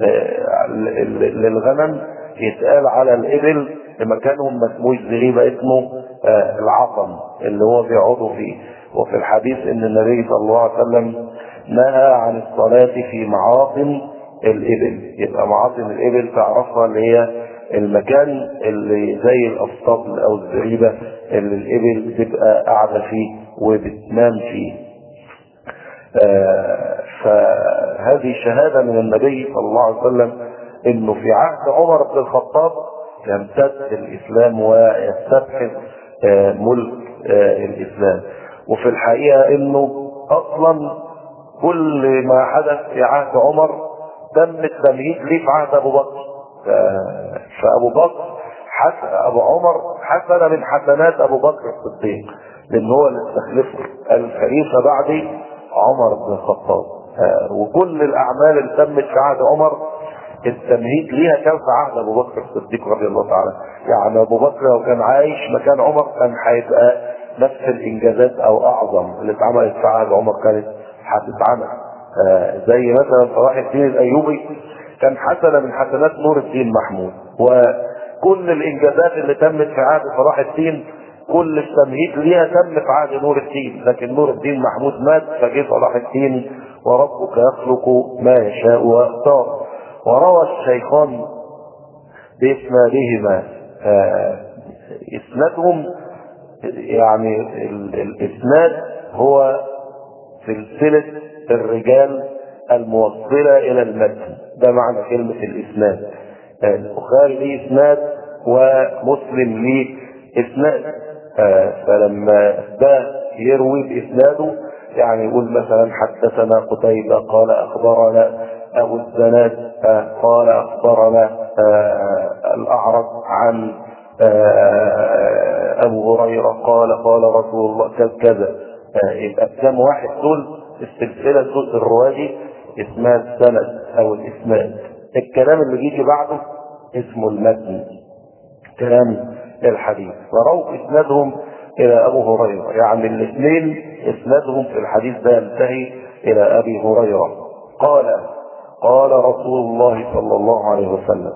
للغنم يتقال على الإبل مكانهم ما اسموش زريبة اسمه العطن اللي هو بيقعدوا فيه وفي الحديث ان النبي صلى الله عليه وسلم نهى عن الصلاة في معاطن الإبل يبقى معاطن الإبل تعرفها اللي هي المكان اللي زي الأسطبل أو الزريبة اللي الإبل بتبقى قاعدة فيه وبتنام فيه آه فهذه شهادة من النبي صلى الله عليه وسلم انه في عهد عمر بن الخطاب يمتد الاسلام ويستبحث آه ملك آه الاسلام وفي الحقيقة انه اصلا كل ما حدث في عهد عمر تم التمهيد ليه في عهد ابو بكر فابو بكر حسن ابو عمر حسن من حسنات ابو بكر الصديق لان هو اللي استخلفه الخليفه بعد عمر بن الخطاب آه، وكل الاعمال اللي تمت في عهد عمر التمهيد ليها كان في عهد ابو بكر الصديق رضي الله تعالى يعني ابو بكر لو كان عايش مكان عمر كان هيبقى نفس الانجازات او اعظم اللي اتعملت في عهد عمر كانت هتتعمل آه، زي مثلا صلاح الدين الايوبي كان حسنه من حسنات نور الدين محمود وكل الانجازات اللي تمت في عهد صلاح الدين كل التمهيد ليها تم في عهد نور الدين لكن نور الدين محمود مات فجه صلاح الدين وربك يخلق ما يشاء ويختار وروى الشيخان باسنادهما آه، اسنادهم يعني ال- الاسناد هو سلسله الرجال الموصله الى المتن ده معنى كلمه الاسناد آه، البخاري ليه اسناد ومسلم ليه اسناد آه، فلما ده يروي باسناده يعني يقول مثلا حدثنا قتيبة قال أخبرنا أبو الزناد آه، قال أخبرنا آه، الأعرج عن آه، أبو هريرة قال قال رسول الله كذا كذا آه، يبقى كم واحد دول السلسلة دول الروادي اسمها السند أو الإسناد الكلام اللي بيجي بعده اسمه المتن كلام الحديث ورووا اسنادهم الى ابو هريره يعني الاثنين اسنادهم في الحديث ده ينتهي الى ابي هريره قال قال رسول الله صلى الله عليه وسلم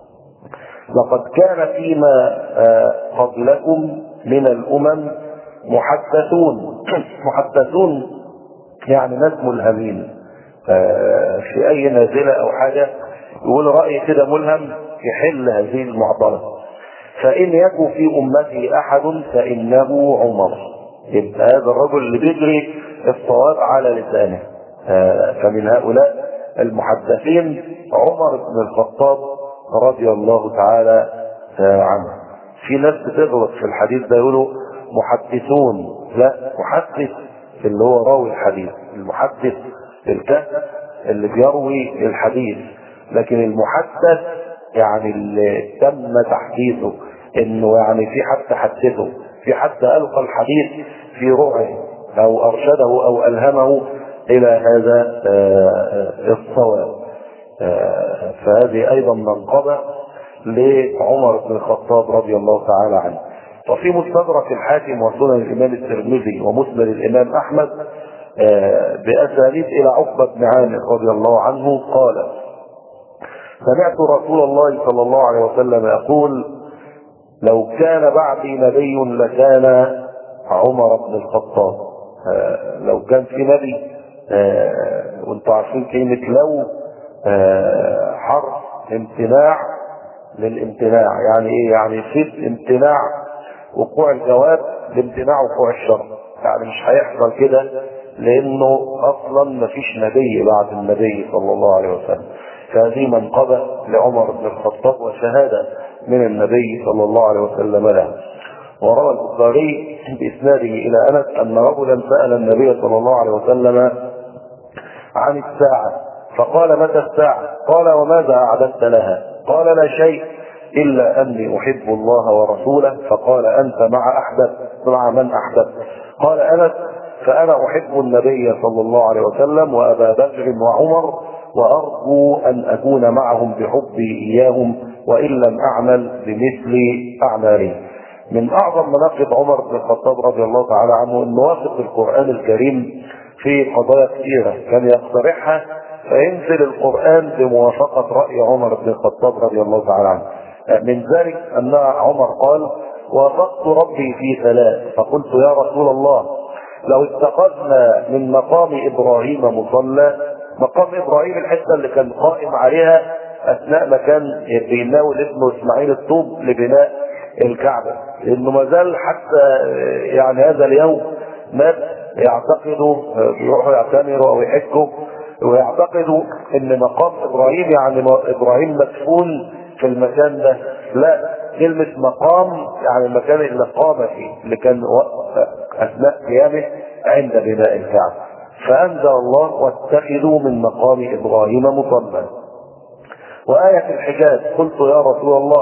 لقد كان فيما آه، قبلكم من الامم محدثون محدثون يعني ناس ملهمين آه، في اي نازله او حاجه يقول راي كده ملهم يحل هذه المعضله فإن يكن في أمتي أحد فإنه عمر يبقى هذا الرجل اللي بيجري الصواب على لسانه آه، فمن هؤلاء المحدثين عمر بن الخطاب رضي الله تعالى آه، عنه في ناس بتغلط في الحديث ده يقولوا محدثون لا محدث اللي هو راوي الحديث المحدث الكهف اللي بيروي الحديث لكن المحدث يعني اللي تم تحديثه انه يعني في حد حدثه في حد القى الحديث في روعه او ارشده او الهمه الى هذا آه، الصواب آه، فهذه ايضا منقبه لعمر بن الخطاب رضي الله تعالى عنه وفي مستدرك الحاكم وسنن الامام الترمذي ومسند الامام احمد آه، باسانيد الى عقبه بن عامر رضي الله عنه قال سمعت رسول الله صلى الله عليه وسلم يقول لو كان بعدي نبي لكان عمر بن الخطاب آه، لو كان في نبي آه، وانتم عارفين كلمة لو آه، حرف امتناع للامتناع يعني ايه يعني في امتناع وقوع الجواب لامتناع وقوع الشر يعني مش هيحصل كده لانه اصلا مفيش نبي بعد النبي صلى الله عليه وسلم فهذه منقبة لعمر بن الخطاب وشهادة من النبي صلى الله عليه وسلم له وروى البخاري بإسناده إلى أنس أن رجلا سأل النبي صلى الله عليه وسلم عن الساعة فقال متى الساعة قال وماذا أعددت لها قال لا شيء إلا أني أحب الله ورسوله فقال أنت مع أحدث مع من أحدث قال أنس فأنا أحب النبي صلى الله عليه وسلم وأبا بكر وعمر وأرجو أن أكون معهم بحبي إياهم وإن لم أعمل بمثل أعمالهم من أعظم مناقب عمر بن الخطاب رضي الله تعالى عنه أنه وافق القرآن الكريم في قضايا كثيرة كان يقترحها فينزل القرآن بموافقة رأي عمر بن الخطاب رضي الله تعالى عنه من ذلك أن عمر قال وافقت ربي في ثلاث فقلت يا رسول الله لو اتخذنا من مقام إبراهيم مصلى مقام إبراهيم الحتة اللي كان قائم عليها أثناء ما كان بيناول ابنه إسماعيل الطوب لبناء الكعبة لأنه ما زال حتى يعني هذا اليوم ناس يعتقدوا بيروحوا يعتمروا أو يحجوا ويعتقدوا ان مقام ابراهيم يعني ابراهيم مدفون في المكان ده لا كلمة مقام يعني المكان اللي قام فيه اللي كان اثناء قيامه عند بناء الكعبة فانزل الله واتخذوا من مقام ابراهيم مصلى وآية الحجاج قلت يا رسول الله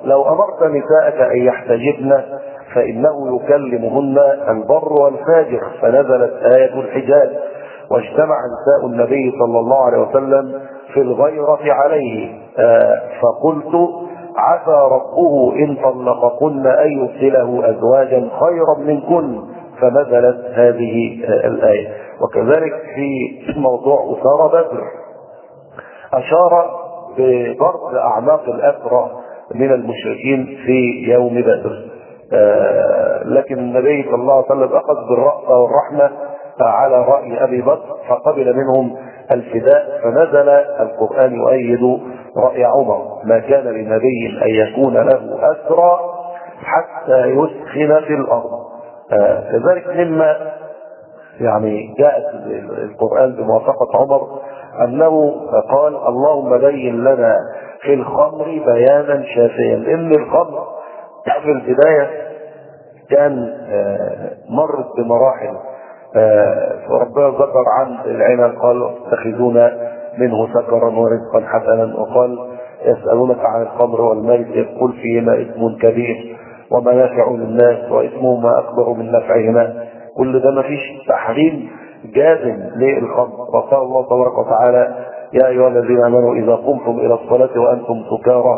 لو أمرت نساءك أن يحتجبن فإنه يكلمهن البر والفاجر فنزلت آية الحجاب واجتمع نساء النبي صلى الله عليه وسلم في الغيرة عليه آه فقلت عسى ربه إن طلقكن أن يبدله أزواجا خيرا منكن فنزلت هذه آه الآية وكذلك في موضوع أسارة بدر أشار بضرب أعناق الأسرى من المشركين في يوم بدر آه لكن النبي صلى الله عليه وسلم أخذ بالرأفة والرحمة على رأي أبي بكر فقبل منهم الفداء فنزل القرآن يؤيد رأي عمر ما كان لنبي أن يكون له أسرى حتى يسخن في الأرض آه كذلك مما يعني جاءت القرآن بموافقة عمر أنه قال اللهم بين لنا في الخمر بيانا شافيا لأن الخمر في البداية كان مرت بمراحل فربنا ذكر عن العنب قال اتخذون منه سكرا ورزقا حسنا وقال يسألونك عن الخمر والميت قل فيهما اسم كبير ومنافع للناس واسمهما أكبر من نفعهما كل ده ما فيش تحريم جازم للخمر وقال الله تبارك وتعالى يا أيها الذين آمنوا إذا قمتم إلى الصلاة وأنتم سكارى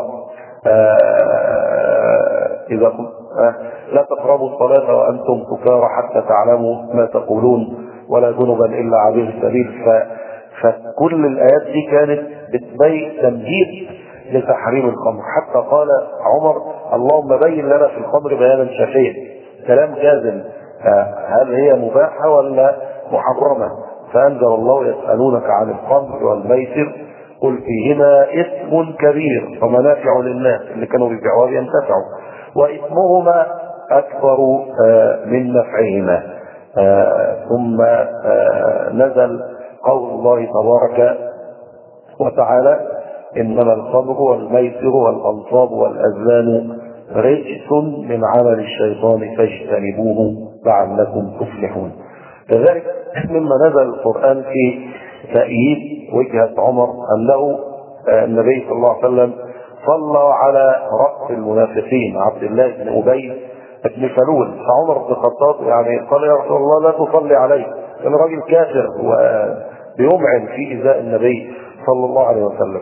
إذا قمتم لا تقربوا الصلاة وأنتم سكارى حتى تعلموا ما تقولون ولا جنبا إلا عبير السبيل ف... فكل الآيات دي كانت بتبين تمهيد لتحريم الخمر حتى قال عمر اللهم بين لنا في الخمر بيانا شافيا كلام جازم هل هي مباحة ولا محرمة فأنزل الله يسألونك عن الخمر والميسر قل فيهما اسم كبير ومنافع للناس اللي كانوا بيبيعوها ينتفعوا واسمهما أكبر من نفعهما ثم نزل قول الله تبارك وتعالى إنما الخمر والميسر والأنصاب والأزلام رجس من عمل الشيطان فاجتنبوه لعلكم تفلحون كذلك مما نزل القرآن في تأييد وجهة عمر أنه النبي صلى الله عليه وسلم صلى على رأس المنافقين عبد الله بن أبي بن سلول فعمر بن الخطاب يعني قال يا رسول الله لا تصلي عليه كان راجل كافر وبيمعن في إزاء النبي صلى الله عليه وسلم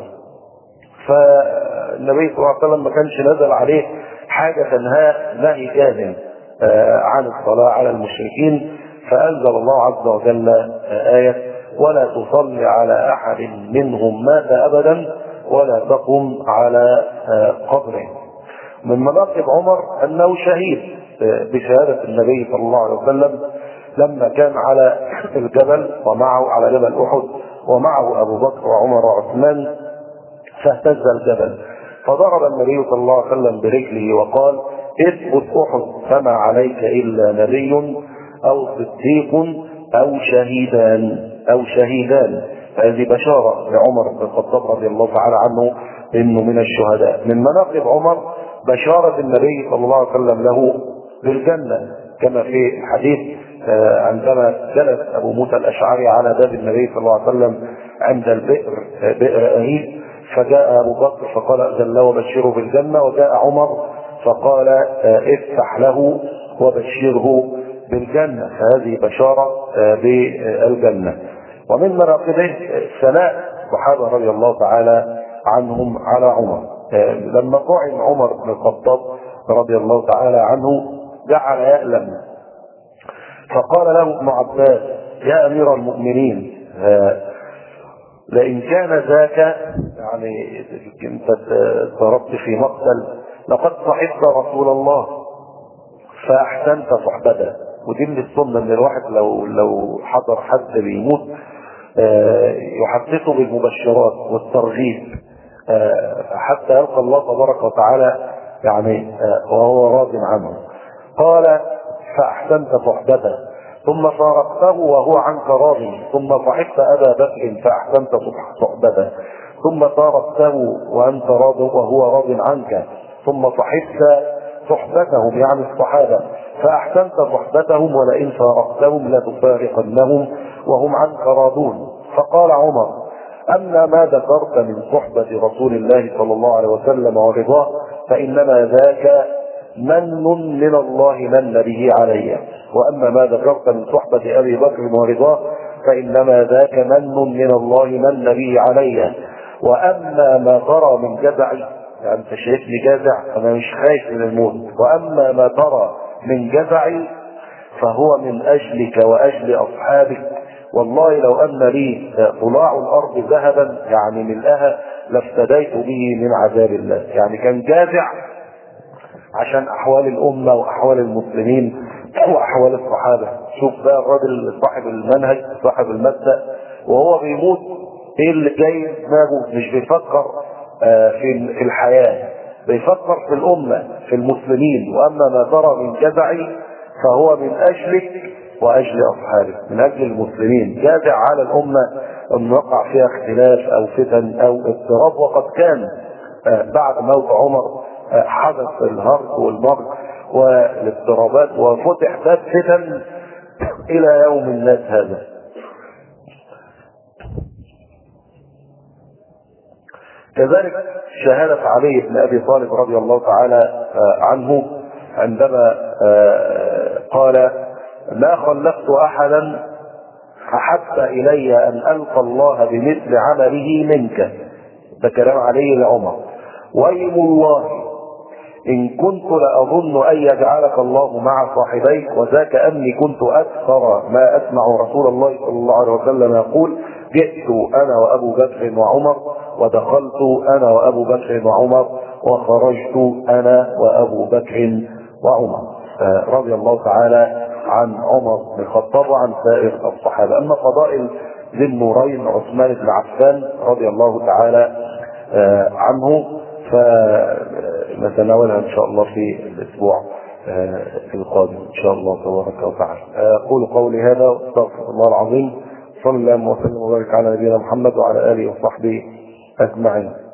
فالنبي صلى الله عليه وسلم ما كانش نزل عليه حاجة تنهى نهي جازم عن الصلاة على المشركين فأنزل الله عز وجل آية ولا تصلي على أحد منهم مات أبدا ولا تقم على قبره من مناقب عمر أنه شهيد بشهادة النبي صلى الله عليه وسلم لما كان على الجبل ومعه على جبل أحد ومعه أبو بكر وعمر وعثمان فاهتز الجبل فضرب النبي صلى الله عليه وسلم برجله وقال اثبت أحد فما عليك إلا نبي أو صديق أو شهيدان أو شهيدان هذه بشارة لعمر بن الخطاب رضي الله تعالى عنه إنه من الشهداء من مناقب عمر بشارة النبي صلى الله عليه وسلم له بالجنة كما في حديث عندما جلس أبو موسى الأشعري على باب النبي صلى الله عليه وسلم عند البئر بئر أهيل فجاء أبو بكر فقال أذن له وبشره بالجنة وجاء عمر فقال افتح له وبشره بالجنة فهذه بشارة بالجنة ومن مناقبه ثناء الصحابة رضي الله تعالى عنهم على عمر لما طعن عمر بن الخطاب رضي الله تعالى عنه جعل يألم فقال له ابن عباس يا أمير المؤمنين لئن كان ذاك يعني انت ضربت في مقتل لقد صحبت رسول الله فاحسنت صحبته ودي من السنه ان الواحد لو لو حضر حد بيموت يحدثه بالمبشرات والترغيب حتى يلقى الله تبارك وتعالى يعني وهو راض عنه قال فاحسنت صحبته ثم فارقته وهو عنك راض ثم صحبت ابا بكر فاحسنت صحبته ثم فارقته وانت راض وهو راض عنك ثم صحبت صحبتهم يعني الصحابه فاحسنت صحبتهم ولئن فارقتهم لتفارقنهم وهم عنك راضون فقال عمر أما ما ذكرت من صحبة رسول الله صلى الله عليه وسلم ورضاه فإنما ذاك من من الله من به علي وأما ما ذكرت من صحبة أبي بكر ورضاه فإنما ذاك من من الله من به علي وأما ما ترى من جزعي يعني أنت شايفني جزع أنا مش خايف من الموت وأما ما ترى من جزعي فهو من أجلك وأجل أصحابك والله لو أن لي طلاع الأرض ذهبا يعني ملأها لافتديت به من عذاب الله يعني كان جازع عشان أحوال الأمة وأحوال المسلمين وأحوال الصحابة شوف بقى الراجل صاحب المنهج صاحب المبدأ وهو بيموت ايه اللي جاي دماغه مش بيفكر في في الحياة بيفكر في الأمة في المسلمين وأما ما ترى من جزعي فهو من أجلك وأجل أصحابك من أجل المسلمين جازع على الأمة أن وقع فيها اختلاف أو فتن أو اضطراب وقد كان بعد موت عمر حدث الهرج والمرج والاضطرابات وفتح باب فتن إلى يوم الناس هذا كذلك شهادة علي بن أبي طالب رضي الله تعالى عنه عندما قال ما خلفت أحدا أحب إلي أن ألقى الله بمثل عمله منك ده كلام علي لعمر وأيم الله إن كنت لأظن أن يجعلك الله مع صاحبيك وذاك أني كنت أكثر ما أسمع رسول الله صلى الله عليه وسلم يقول جئت أنا وأبو بكر وعمر ودخلت أنا وأبو بكر وعمر وخرجت أنا وأبو بكر وعمر رضي الله تعالى عن عمر بن الخطاب وعن سائر الصحابة أما فضائل ذي النورين عثمان بن عفان رضي الله تعالى عنه فنتناولها إن شاء الله في الأسبوع القادم إن شاء الله تبارك وتعالى أقول قولي هذا واستغفر الله العظيم صلى الله وسلم وبارك على نبينا محمد وعلى آله وصحبه أجمعين